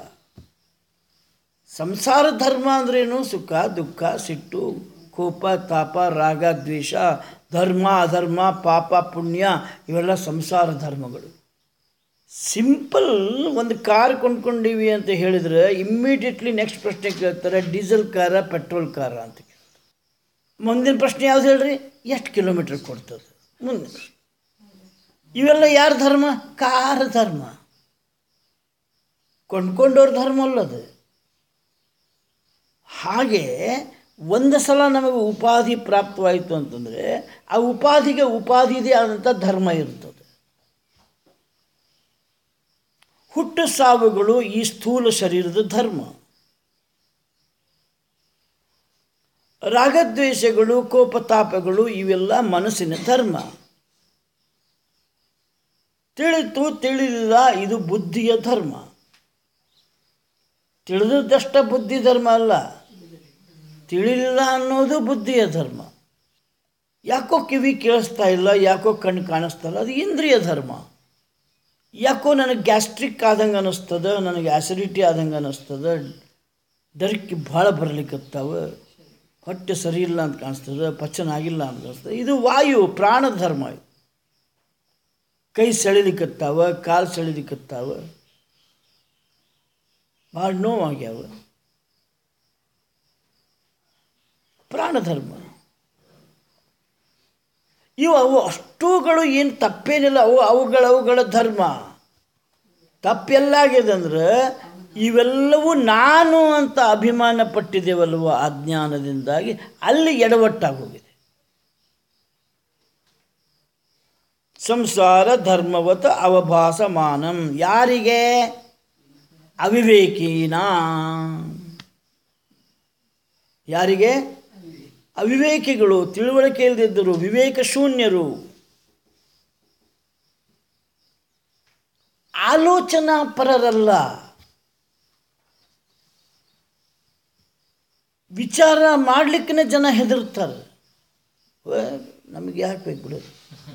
ಸಂಸಾರ ಧರ್ಮ ಅಂದ್ರೇನು ಸುಖ ದುಃಖ ಸಿಟ್ಟು ಕೋಪ ತಾಪ ರಾಗ ದ್ವೇಷ ಧರ್ಮ ಅಧರ್ಮ ಪಾಪ ಪುಣ್ಯ ಇವೆಲ್ಲ ಸಂಸಾರ ಧರ್ಮಗಳು ಸಿಂಪಲ್ ಒಂದು ಕಾರ್ ಕೊಂಡ್ಕೊಂಡೀವಿ ಅಂತ ಹೇಳಿದ್ರೆ ಇಮ್ಮಿಡಿಯೇಟ್ಲಿ ನೆಕ್ಸ್ಟ್ ಪ್ರಶ್ನೆ ಕೇಳ್ತಾರೆ ಡೀಸೆಲ್ ಕಾರ ಪೆಟ್ರೋಲ್ ಕಾರ ಅಂತ ಕೇಳ್ತಾರೆ ಮುಂದಿನ ಪ್ರಶ್ನೆ ಯಾವ್ದು ಹೇಳ್ರಿ ಎಷ್ಟು ಕಿಲೋಮೀಟ್ರ್ ಕೊಡ್ತದೆ ಮುಂದಿನ ಪ್ರಶ್ನೆ ಇವೆಲ್ಲ ಯಾರ ಧರ್ಮ ಕಾರ ಧರ್ಮ ಕೊಂಡ್ಕೊಂಡವ್ರ ಧರ್ಮ ಅಲ್ಲದು ಹಾಗೆ ಒಂದು ಸಲ ನಮಗೆ ಉಪಾಧಿ ಪ್ರಾಪ್ತವಾಯಿತು ಅಂತಂದರೆ ಆ ಉಪಾಧಿಗೆ ಉಪಾಧಿದೇ ಆದಂಥ ಧರ್ಮ ಇರ್ತದೆ ಹುಟ್ಟು ಸಾವುಗಳು ಈ ಸ್ಥೂಲ ಶರೀರದ ಧರ್ಮ ರಾಗದ್ವೇಷಗಳು ಕೋಪತಾಪಗಳು ಇವೆಲ್ಲ ಮನಸ್ಸಿನ ಧರ್ಮ ತಿಳಿತು ತಿಳಿಲಿಲ್ಲ ಇದು ಬುದ್ಧಿಯ ಧರ್ಮ ತಿಳಿದದ್ದಷ್ಟ ಬುದ್ಧಿ ಧರ್ಮ ಅಲ್ಲ ತಿಳಿಲಿಲ್ಲ ಅನ್ನೋದು ಬುದ್ಧಿಯ ಧರ್ಮ ಯಾಕೋ ಕಿವಿ ಕೇಳಿಸ್ತಾ ಇಲ್ಲ ಯಾಕೋ ಕಣ್ಣು ಕಾಣಿಸ್ತಾ ಇಲ್ಲ ಅದು ಇಂದ್ರಿಯ ಧರ್ಮ ಯಾಕೋ ನನಗೆ ಗ್ಯಾಸ್ಟ್ರಿಕ್ ಆದಂಗೆ ಅನ್ನಿಸ್ತದೆ ನನಗೆ ಆ್ಯಸಿಡಿಟಿ ಆದಂಗೆ ಅನ್ನಿಸ್ತದೆ ಡರ್ಕಿ ಭಾಳ ಬರ್ಲಿಕ್ಕತ್ತಾವ ಹೊಟ್ಟೆ ಸರಿ ಇಲ್ಲ ಅಂತ ಕಾಣಿಸ್ತದೆ ಪಚನ ಆಗಿಲ್ಲ ಅಂತ ಕಾಣಿಸ್ತದೆ ಇದು ವಾಯು ಪ್ರಾಣ ಧರ್ಮ ಇದು ಕೈ ಸೆಳಿಲಿಕ್ಕತ್ತಾವ ಕಾಲು ಸೆಳಿಲಿಕ್ಕತ್ತಾವ ಭಾಳ ನೋವಾಗ್ಯಾವ ಪ್ರಾಣಧರ್ಮ ಇವು ಅವು ಅಷ್ಟೂಗಳು ಏನು ತಪ್ಪೇನಿಲ್ಲ ಅವು ಅವುಗಳ ಅವುಗಳ ಧರ್ಮ ತಪ್ಪೆಲ್ಲಾಗಿದೆ ಅಂದ್ರೆ ಇವೆಲ್ಲವೂ ನಾನು ಅಂತ ಅಭಿಮಾನ ಪಟ್ಟಿದ್ದೇವಲ್ವ ಅಜ್ಞಾನದಿಂದಾಗಿ ಅಲ್ಲಿ ಎಡವಟ್ಟಾಗೋಗಿದೆ ಸಂಸಾರ ಧರ್ಮವತ ಅವಭಾಸಮಾನಂ ಯಾರಿಗೆ ಅವಿವೇಕೀನ ಯಾರಿಗೆ ಅವಿವೇಕಿಗಳು ತಿಳುವಳಿಕೆ ಇಲ್ಲದಿದ್ದರು ವಿವೇಕ ಶೂನ್ಯರು ಆಲೋಚನಾ ಪರರಲ್ಲ ವಿಚಾರ ಮಾಡ್ಲಿಕ್ಕೇ ಜನ ಹೆದರ್ತಾರೆ ವ, ನಮಗೆ ಯಾಕೆ ಬೇಕು ಬಿಡೋದು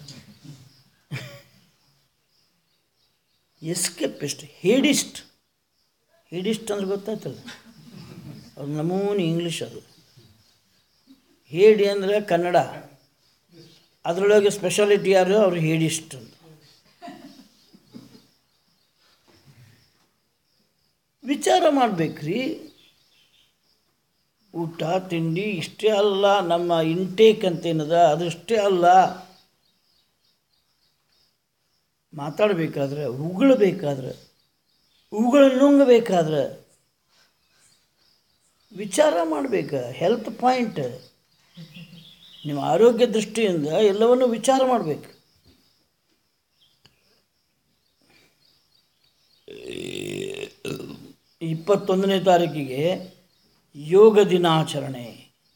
ಎಸ್ಕೇಪಿಸ್ಟ್ ಹೇಡಿಸ್ಟ್ ಹೇಡಿಸ್ಟ್ ಅಂದ್ರೆ ಗೊತ್ತಾಯ್ತಲ್ಲ ಅವ್ರ ನಮೂನಿ ಇಂಗ್ಲೀಷ್ ಅದು ಹೇಡಿ ಅಂದರೆ ಕನ್ನಡ ಅದರೊಳಗೆ ಸ್ಪೆಷಾಲಿಟಿ ಯಾರು ಅವರು ಹೇಡಿಸ್ಟ್ ಅಂತ ವಿಚಾರ ಮಾಡಬೇಕ್ರಿ ಊಟ ತಿಂಡಿ ಇಷ್ಟೇ ಅಲ್ಲ ನಮ್ಮ ಇಂಟೇಕ್ ಅಂತೇನದ ಅದಷ್ಟೇ ಅಲ್ಲ ಮಾತಾಡಬೇಕಾದ್ರೆ ಉಗುಳಬೇಕಾದ್ರೆ ಉಗುಳು ನುಂಗಬೇಕಾದ್ರೆ ವಿಚಾರ ಮಾಡಬೇಕು ಹೆಲ್ತ್ ಪಾಯಿಂಟ್ ನಿಮ್ಮ ಆರೋಗ್ಯ ದೃಷ್ಟಿಯಿಂದ ಎಲ್ಲವನ್ನು ವಿಚಾರ ಮಾಡಬೇಕು ಇಪ್ಪತ್ತೊಂದನೇ ತಾರೀಕಿಗೆ ಯೋಗ ದಿನಾಚರಣೆ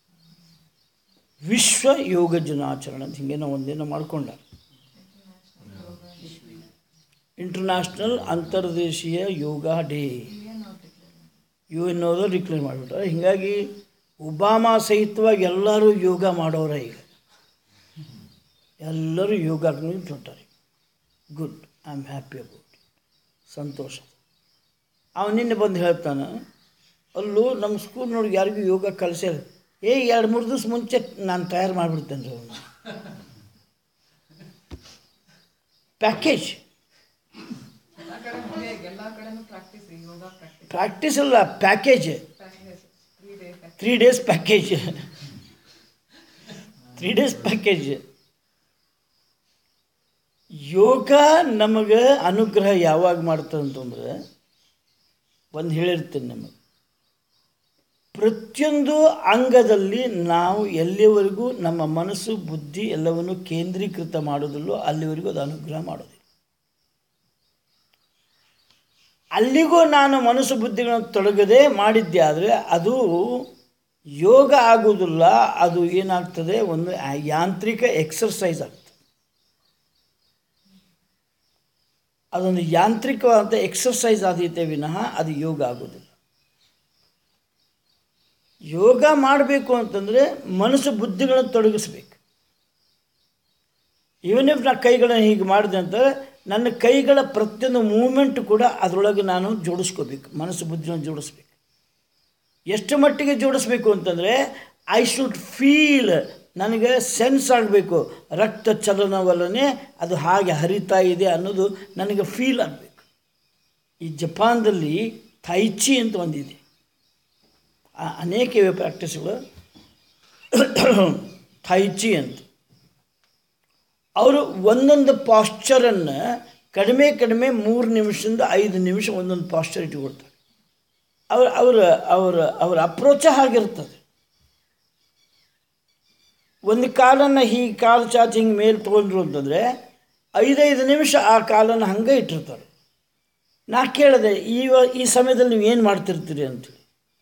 ವಿಶ್ವ ಯೋಗ ದಿನಾಚರಣೆ ಅಂತ ಹಿಂಗೆ ನಾವು ಒಂದಿನ ಮಾಡ್ಕೊಂಡ ಇಂಟರ್ನ್ಯಾಷನಲ್ ಅಂತರ್ದೇಶೀಯ ಯೋಗ ಡೇ ಯು ಎನ್ ಅವರು ಡಿಕ್ಲೇರ್ ಮಾಡಿಬಿಟ್ರೆ ಹೀಗಾಗಿ ಒಬಾಮಾ ಸಹಿತವಾಗಿ ಎಲ್ಲರೂ ಯೋಗ ಮಾಡೋರ ಈಗ ಎಲ್ಲರೂ ಯೋಗ ಹೊಂಟಾರೆ good I am happy about ಸಂತೋಷ ಅವನು ನಿನ್ನೆ ಬಂದು ಹೇಳ್ತಾನೆ ಅಲ್ಲೂ ನಮ್ಮ ಸ್ಕೂಲ್ ನೋಡಿ ಯಾರಿಗೂ ಯೋಗ ಕಲಿಸ್ಯಾರ ಏ ಎರಡು ಮೂರು ದಿವಸ ಮುಂಚೆ ನಾನು ತಯಾರು ಮಾಡಿಬಿಡ್ತೇನೆ ರೀ ಅವನು ಪ್ಯಾಕೇಜ್ ಪ್ರಾಕ್ಟೀಸ್ ಅಲ್ಲ package three days package three days package ಯೋಗ ನಮಗೆ ಅನುಗ್ರಹ ಯಾವಾಗ ಮಾಡ್ತದೆ ಅಂತಂದ್ರೆ ಒಂದು ಹೇಳಿರ್ತೇನೆ ನಿಮಗೆ ಪ್ರತಿಯೊಂದು ಅಂಗದಲ್ಲಿ ನಾವು ಎಲ್ಲಿವರೆಗೂ ನಮ್ಮ ಮನಸ್ಸು ಬುದ್ಧಿ ಎಲ್ಲವನ್ನು ಕೇಂದ್ರೀಕೃತ ಮಾಡೋದಿಲ್ಲೋ ಅಲ್ಲಿವರೆಗೂ ಅದು ಅನುಗ್ರಹ ಮಾಡೋದಿಲ್ಲ ಅಲ್ಲಿಗೂ ನಾನು ಮನಸ್ಸು ಬುದ್ಧಿಗಳನ್ನು ತೊಡಗದೆ ಮಾಡಿದ್ದೆ ಆದರೆ ಅದು ಯೋಗ ಆಗುವುದಿಲ್ಲ ಅದು ಏನಾಗ್ತದೆ ಒಂದು ಆ- ಯಾಂತ್ರಿಕ ಎಕ್ಸರ್ಸೈಸ್ ಆಗ್ತದೆ ಅದೊಂದು ಯಾಂತ್ರಿಕವಾದ ಎಕ್ಸರ್ಸೈಸ್ ಆದೀತೆ ವಿನಃ ಅದು ಯೋಗ ಆಗೋದಿಲ್ಲ ಯೋಗ ಮಾಡಬೇಕು ಅಂತಂದರೆ ಮನಸ್ಸು ಬುದ್ಧಿಗಳನ್ನು ತೊಡಗಿಸ್ಬೇಕು ಇವನ್ ಇಫ್ ನಾ ಕೈಗಳನ್ನು ಹೀಗೆ ಮಾಡಿದೆ ಅಂತ ನನ್ನ ಕೈಗಳ ಪ್ರತಿಯೊಂದು ಮೂಮೆಂಟ್ ಕೂಡ ಅದರೊಳಗೆ ನಾನು ಜೋಡಿಸ್ಕೋಬೇಕು ಮನಸ್ಸು ಬುದ್ಧಿಯನ್ನು ಜೋಡಿಸ್ಬೇಕು ಎಷ್ಟು ಮಟ್ಟಿಗೆ ಜೋಡಿಸ್ಬೇಕು ಅಂತಂದರೆ ಐ ಶುಡ್ ಫೀಲ್ ನನಗೆ ಸೆನ್ಸ್ ಆಗಬೇಕು ರಕ್ತ ಚಲನವಲ್ಲನೆ ಅದು ಹಾಗೆ ಹರಿತಾ ಇದೆ ಅನ್ನೋದು ನನಗೆ ಫೀಲ್ ಆಗಬೇಕು ಈ ಜಪಾನ್ದಲ್ಲಿ ಥೈಚಿ ಅಂತ ಒಂದಿದೆ ಆ ಅನೇಕ ಇವೆ ಪ್ರಾಕ್ಟೀಸ್ಗಳು ಥೈಚಿ ಅಂತ ಅವರು ಒಂದೊಂದು ಪಾಶ್ಚರನ್ನು ಕಡಿಮೆ ಕಡಿಮೆ ಮೂರು ನಿಮಿಷದಿಂದ ಐದು ನಿಮಿಷ ಒಂದೊಂದು ಪಾಶ್ಚರ್ ಇಟ್ಕೊಳ್ತಾರೆ ಅವ್ರ ಅವರ ಅವರ ಅವರ ಅಪ್ರೋಚ ಹಾಗಿರ್ತದೆ ಒಂದು ಕಾಲನ್ನು ಹೀಗೆ ಕಾಲು ಚಾಚಿ ಹಿಂಗೆ ಮೇಲೆ ತೊಗೊಂಡ್ರು ಅಂತಂದರೆ ಐದೈದು ನಿಮಿಷ ಆ ಕಾಲನ್ನು ಹಂಗೆ ಇಟ್ಟಿರ್ತಾರೆ ನಾ ಕೇಳಿದೆ ಈ ಈ ಸಮಯದಲ್ಲಿ ನೀವು ಏನು ಮಾಡ್ತಿರ್ತೀರಿ ಅಂತೇಳಿ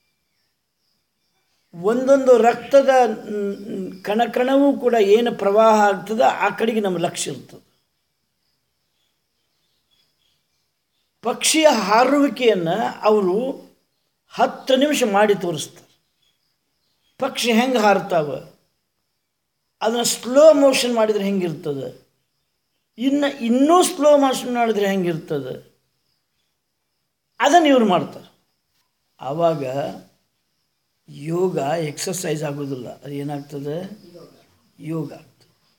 ಒಂದೊಂದು ರಕ್ತದ ಮ್, ಕಣ ಕಣವೂ ಕೂಡ ಏನು ಪ್ರವಾಹ ಆಗ್ತದೆ ಆ ಕಡೆಗೆ ನಮ್ಮ ಲಕ್ಷ್ಯ ಇರ್ತದೆ ಪಕ್ಷಿಯ ಹಾರುವಿಕೆಯನ್ನು ಅವರು ಹತ್ತು ನಿಮಿಷ ಮಾಡಿ ತೋರಿಸ್ತಾರೆ ಪಕ್ಷಿ ಹೆಂಗೆ ಹಾರ್ತಾವ ಅದನ್ನು ಸ್ಲೋ ಮೋಷನ್ ಮಾಡಿದರೆ ಹೆಂಗಿರ್ತದೆ ಇನ್ನು ಇನ್ನೂ ಸ್ಲೋ ಮೋಷನ್ ಮಾಡಿದರೆ ಹೆಂಗಿರ್ತದೆ ಅದನ್ನು ಇವ್ರು ಮಾಡ್ತಾರೆ ಆವಾಗ ಯೋಗ ಎಕ್ಸಸೈಸ್ ಆಗೋದಿಲ್ಲ ಅದು ಏನಾಗ್ತದೆ ಯೋಗ ಆಗ್ತದೆ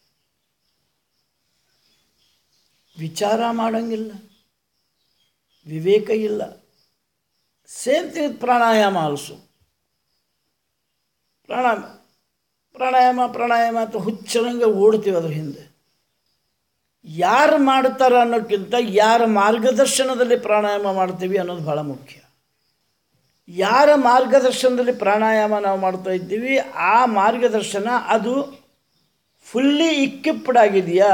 ವಿಚಾರ ಮಾಡೋಂಗಿಲ್ಲ ವಿವೇಕ ಇಲ್ಲ same thing pranayama also pranayama pranayama pranayama ಅಂತ ಹುಚ್ಚರಂಗೆ ಓಡ್ತೀವಿ ಅದ್ರ ಹಿಂದೆ ಯಾರು ಮಾಡ್ತಾರ ಅನ್ನೋಕ್ಕಿಂತ ಯಾರ ಮಾರ್ಗದರ್ಶನದಲ್ಲಿ ಪ್ರಾಣಾಯಾಮ ಮಾಡ್ತೀವಿ ಅನ್ನೋದು ಭಾಳ ಮುಖ್ಯ ಯಾರ ಮಾರ್ಗದರ್ಶನದಲ್ಲಿ ಪ್ರಾಣಾಯಾಮ ನಾವು ಮಾಡ್ತಾ ಇದ್ದೀವಿ ಆ ಮಾರ್ಗದರ್ಶನ ಅದು ಫುಲ್ಲಿ ಇಕ್ವಿಪ್ಡ್ ಆಗಿದೆಯಾ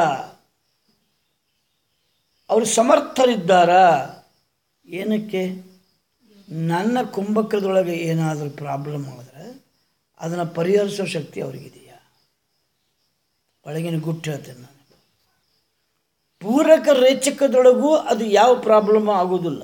ಅವರು ಸಮರ್ಥರಿದ್ದಾರಾ ಏನಕ್ಕೆ ನನ್ನ ಕುಂಭಕದೊಳಗೆ ಏನಾದರೂ ಪ್ರಾಬ್ಲಮ್ ಆದರೆ ಅದನ್ನು ಪರಿಹರಿಸೋ ಶಕ್ತಿ ಅವರಿಗಿದೆಯಾ ಒಳಗಿನ ಗುಟ್ಟು ಹೇಳ್ತೇನೆ ನಾನು ಪೂರಕ ರೇಚಕದೊಳಗೂ ಅದು ಯಾವ ಪ್ರಾಬ್ಲಮ್ ಆಗೋದಿಲ್ಲ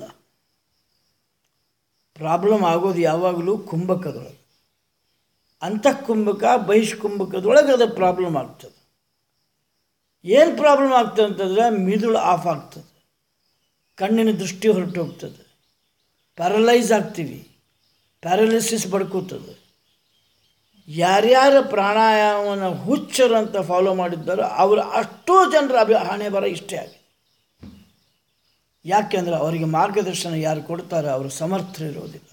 ಪ್ರಾಬ್ಲಮ್ ಆಗೋದು ಯಾವಾಗಲೂ ಕುಂಭಕದೊಳಗೆ ಅಂತಃಕುಂಭಕ ಬಹಿಷ್ಕುಂಭಕದೊಳಗೆ ಅದು ಪ್ರಾಬ್ಲಮ್ ಆಗ್ತದೆ ಏನು ಪ್ರಾಬ್ಲಮ್ ಆಗ್ತದೆ ಅಂತಂದರೆ ಮಿದುಳು ಆಫ್ ಆಗ್ತದೆ ಕಣ್ಣಿನ ದೃಷ್ಟಿ ಹೊರಟು ಹೋಗ್ತದೆ ಪ್ಯಾರಲೈಸ್ ಆಗ್ತೀವಿ ಪ್ಯಾರಲಿಸಿಸ್ ಬಡ್ಕೋತದೆ ಯಾರ್ಯಾರು ಪ್ರಾಣಾಯಾಮವನ್ನು ಹುಚ್ಚರು ಅಂತ ಫಾಲೋ ಮಾಡಿದ್ದಾರೋ ಅವರು ಅಷ್ಟೋ ಜನರ ಅಭಿ ಹಣೆ ಬರ ಇಷ್ಟೇ ಆಗಿದೆ ಯಾಕೆಂದರೆ ಅವರಿಗೆ ಮಾರ್ಗದರ್ಶನ ಯಾರು ಕೊಡ್ತಾರೆ ಅವರು ಸಮರ್ಥರಿರೋದಿಲ್ಲ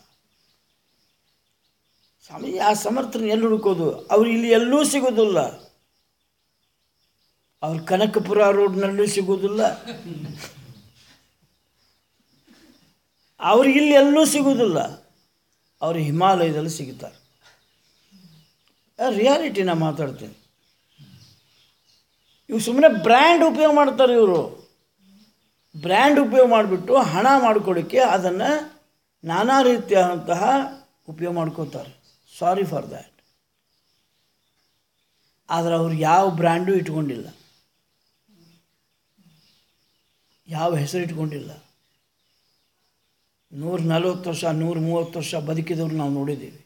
ಸ್ವಾಮಿ ಆ ಸಮರ್ಥನ ಎಲ್ಲಿ ಹುಡುಕೋದು ಅವ್ರು ಇಲ್ಲಿ ಎಲ್ಲೂ ಸಿಗೋದಿಲ್ಲ ಅವ್ರು ಕನಕಪುರ ರೋಡ್ನಲ್ಲೂ ಸಿಗೋದಿಲ್ಲ ಅವ್ರಿಗೆ ಇಲ್ಲಿ ಎಲ್ಲೂ ಸಿಗೋದಿಲ್ಲ ಅವರು ಹಿಮಾಲಯದಲ್ಲಿ ಸಿಗುತ್ತಾರೆ ರಿಯಾಲಿಟಿ ನಾ ಮಾತಾಡ್ತೀನಿ ಇವು ಸುಮ್ಮನೆ ಬ್ರ್ಯಾಂಡ್ ಉಪಯೋಗ ಮಾಡ್ತಾರೆ ಇವರು ಬ್ರ್ಯಾಂಡ್ ಉಪಯೋಗ ಮಾಡಿಬಿಟ್ಟು ಹಣ ಮಾಡ್ಕೊಳ್ಳೋಕ್ಕೆ ಅದನ್ನು ನಾನಾ ರೀತಿಯಾದಂತಹ ಉಪಯೋಗ ಮಾಡ್ಕೋತಾರೆ ಸಾರಿ ಫಾರ್ ದ್ಯಾಟ್ ಆದರೆ ಅವ್ರು ಯಾವ ಬ್ರ್ಯಾಂಡು ಇಟ್ಕೊಂಡಿಲ್ಲ ಯಾವ ಹೆಸರು ಇಟ್ಕೊಂಡಿಲ್ಲ ನೂರ ನಲವತ್ತು ವರ್ಷ ನೂರ ಮೂವತ್ತು ವರ್ಷ ಬದುಕಿದವ್ರು ನಾವು ನೋಡಿದ್ದೀವಿ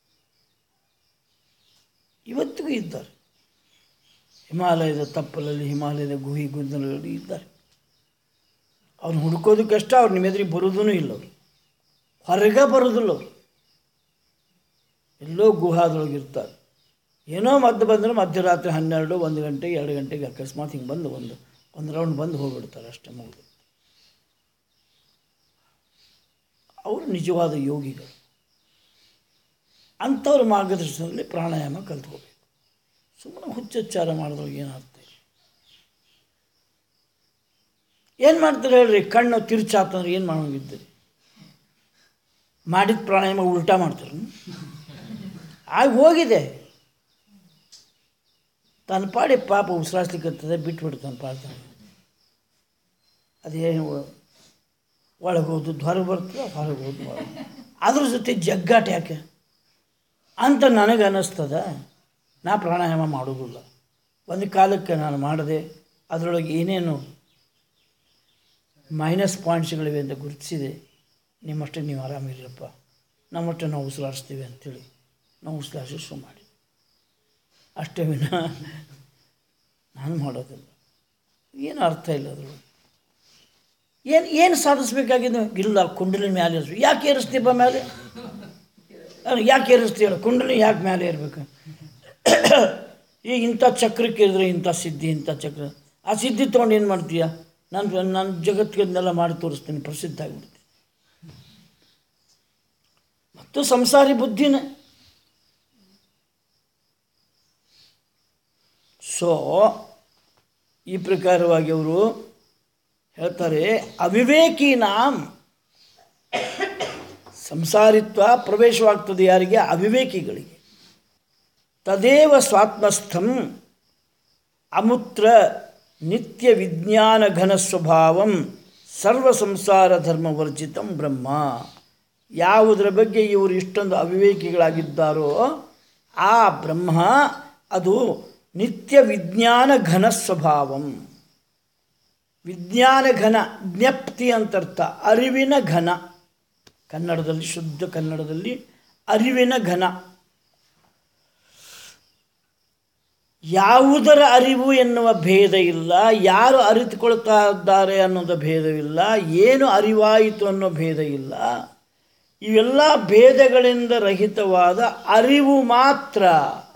ಇವತ್ತಿಗೂ ಇದ್ದಾರೆ ಹಿಮಾಲಯದ ತಪ್ಪಲಲ್ಲಿ ಹಿಮಾಲಯದ ಗುಹಿ ಗುಂದಲಲ್ಲಿ ಇದ್ದಾರೆ ಅವ್ರು ಹುಡ್ಕೋದು ಕಷ್ಟ ಅವ್ರು ನಿಮ್ಮ ಎದುರಿಗೆ ಬರೋದೂ ಇಲ್ಲ ಅವರು ಹೊರಗೆ ಬರೋದಿಲ್ಲ ಅವರು ಎಲ್ಲೋ ಗುಹಾದೊಳಗೆ ಇರ್ತಾರೆ ಏನೋ ಮದ್ದು ಬಂದರೆ ಮಧ್ಯರಾತ್ರಿ ಹನ್ನೆರಡು ಒಂದು ಗಂಟೆಗೆ ಎರಡು ಗಂಟೆಗೆ ಅಕಸ್ಮಾತ್ ಹಿಂಗೆ ಬಂದು ಒಂದು ಒಂದು ರೌಂಡ್ ಬಂದು ಹೋಗ್ಬಿಡ್ತಾರೆ ಅಷ್ಟೇ ಮುಗಿದು ಅವರು ನಿಜವಾದ ಯೋಗಿಗಳು ಅಂಥವ್ರ ಮಾರ್ಗದರ್ಶನದಲ್ಲಿ ಪ್ರಾಣಾಯಾಮ ಕಲ್ತ್ಕೋಬೇಕು ಸುಮ್ಮನೆ ಹುಚ್ಚುಚ್ಚಾರ ಮಾಡಿದ್ರೊಳಗೆ ಏನು ಅರ್ಥ ಇಲ್ಲ ಏನು ಮಾಡ್ತಾರೆ ಹೇಳ್ರಿ ಕಣ್ಣು ತಿರುಚಾತಂದ್ರೆ ಏನು ಮಾಡೋಂಗಿದ್ದೀರಿ ಮಾಡಿದ ಪ್ರಾಣಾಯಾಮ ಉಲ್ಟಾ ಮಾಡ್ತಾರೆ ಆಗ ಹೋಗಿದೆ ತನ್ನ ಪಾಡಿ ಪಾಪ ಉಸಿರಾಸ್ಲಿಕ್ಕತ್ತದೆ ಬಿಟ್ಬಿಡ್ತಾನೆ ಪಾಡ್ತಾನೆ ಅದೇನು ಒಳಗೆ ಹೋದದ್ದು ಹೊರಗೆ ಬರ್ತದೆ ಹೊರಗೆ ಹೋದ್ದು ಒಳಗೆ ಅದ್ರ ಜೊತೆ ಜಗ್ಗಾಟ ಯಾಕೆ ಅಂತ ನನಗೆ ಅನ್ನಿಸ್ತದ ನಾ ಪ್ರಾಣಾಯಾಮ ಮಾಡೋದಿಲ್ಲ ಒಂದು ಕಾಲಕ್ಕೆ ನಾನು ಮಾಡಿದೆ ಅದರೊಳಗೆ ಏನೇನು ಮೈನಸ್ ಪಾಯಿಂಟ್ಸ್ಗಳಿವೆ ಅಂತ ಗುರುತಿಸಿದೆ ನಿಮ್ಮಷ್ಟೇ ನೀವು ಆರಾಮಿರಪ್ಪ ನಮ್ಮಷ್ಟೇ ನಾವು ಉಸಿರಾಡಿಸ್ತೀವಿ ಅಂಥೇಳಿ ನಾವು ಉಸಿರಾಡಿಸಿ ಶುರು ಮಾಡಿ ಅಷ್ಟೇ ವಿನ ನಾನು ಮಾಡೋದಿಲ್ಲ ಏನು ಅರ್ಥ ಇಲ್ಲ ಅದ್ರೊಳಗೆ ಏನು ಏನು ಸಾಧಿಸ್ಬೇಕಾಗಿದೆ ಇಲ್ಲ ಕುಂಡಲಿ ಮೇಲೆ ಏರಿಸ್ಬೇಕು ಯಾಕೆ ಏರಿಸ್ತೀಪ್ಪ ಮೇಲೆ ಅಲ್ಲ, ಯಾಕೆ ಏರಿಸ್ತೀಯಲ್ಲ ಕುಂಡಲಿ ಯಾಕೆ ಮೇಲೆ ಇರಬೇಕು ಈಗ ಇಂಥ ಚಕ್ರಕ್ಕೆ ಇದ್ರೆ ಇಂಥ ಸಿದ್ಧಿ ಇಂಥ ಚಕ್ರ ಆ ಸಿದ್ಧಿ ತೊಗೊಂಡು ಏನು ಮಾಡ್ತೀಯ ನಾನು ನಾನು ಜಗತ್ತಿಗೆ ಅದನ್ನೆಲ್ಲ ಮಾಡಿ ತೋರಿಸ್ತೀನಿ ಪ್ರಸಿದ್ಧ ಆಗಿಬಿಡ್ತೀನಿ ಮತ್ತು ಸಂಸಾರಿ ಬುದ್ಧಿನೇ ಸೊ ಈ ಪ್ರಕಾರವಾಗಿ ಅವರು ಹೇಳ್ತಾರೆ ಅವಿವೇಕಿನಾಂ ಸಂಸಾರಿತ್ವ ಪ್ರವೇಶವಾಗ್ತದೆ ಯಾರಿಗೆ ಅವಿವೇಕಿಗಳಿಗೆ ತದೇವ ಸ್ವಾತ್ಮಸ್ಥಂ ಅಮುತ್ರ ನಿತ್ಯ ವಿಜ್ಞಾನ ಘನ ಸ್ವಭಾವಂ ಸರ್ವ ಸಂಸಾರ ಧರ್ಮವರ್ಜಿತಂ ಬ್ರಹ್ಮ ಯಾವುದರ ಬಗ್ಗೆ ಇವರು ಇಷ್ಟೊಂದು ಅವಿವೇಕಿಗಳಾಗಿದ್ದಾರೋ ಆ ಬ್ರಹ್ಮ ಅದು ನಿತ್ಯ ವಿಜ್ಞಾನ ಘನ ಸ್ವಭಾವಂ ವಿಜ್ಞಾನ ಘನ ಜ್ಞಪ್ತಿ ಅಂತರ್ಥ ಅರಿವಿನ ಘನ ಕನ್ನಡದಲ್ಲಿ ಶುದ್ಧ ಕನ್ನಡದಲ್ಲಿ ಅರಿವಿನ ಘನ ಯಾವುದರ ಅರಿವು ಎನ್ನುವ ಭೇದ ಇಲ್ಲ ಯಾರು ಅರಿತುಕೊಳ್ತಾ ಇದ್ದಾರೆ ಅನ್ನೋದು ಭೇದವಿಲ್ಲ ಏನು ಅರಿವಾಯಿತು ಅನ್ನೋ ಭೇದ ಇಲ್ಲ ಇವೆಲ್ಲ ಭೇದಗಳಿಂದ ರಹಿತವಾದ ಅರಿವು ಮಾತ್ರ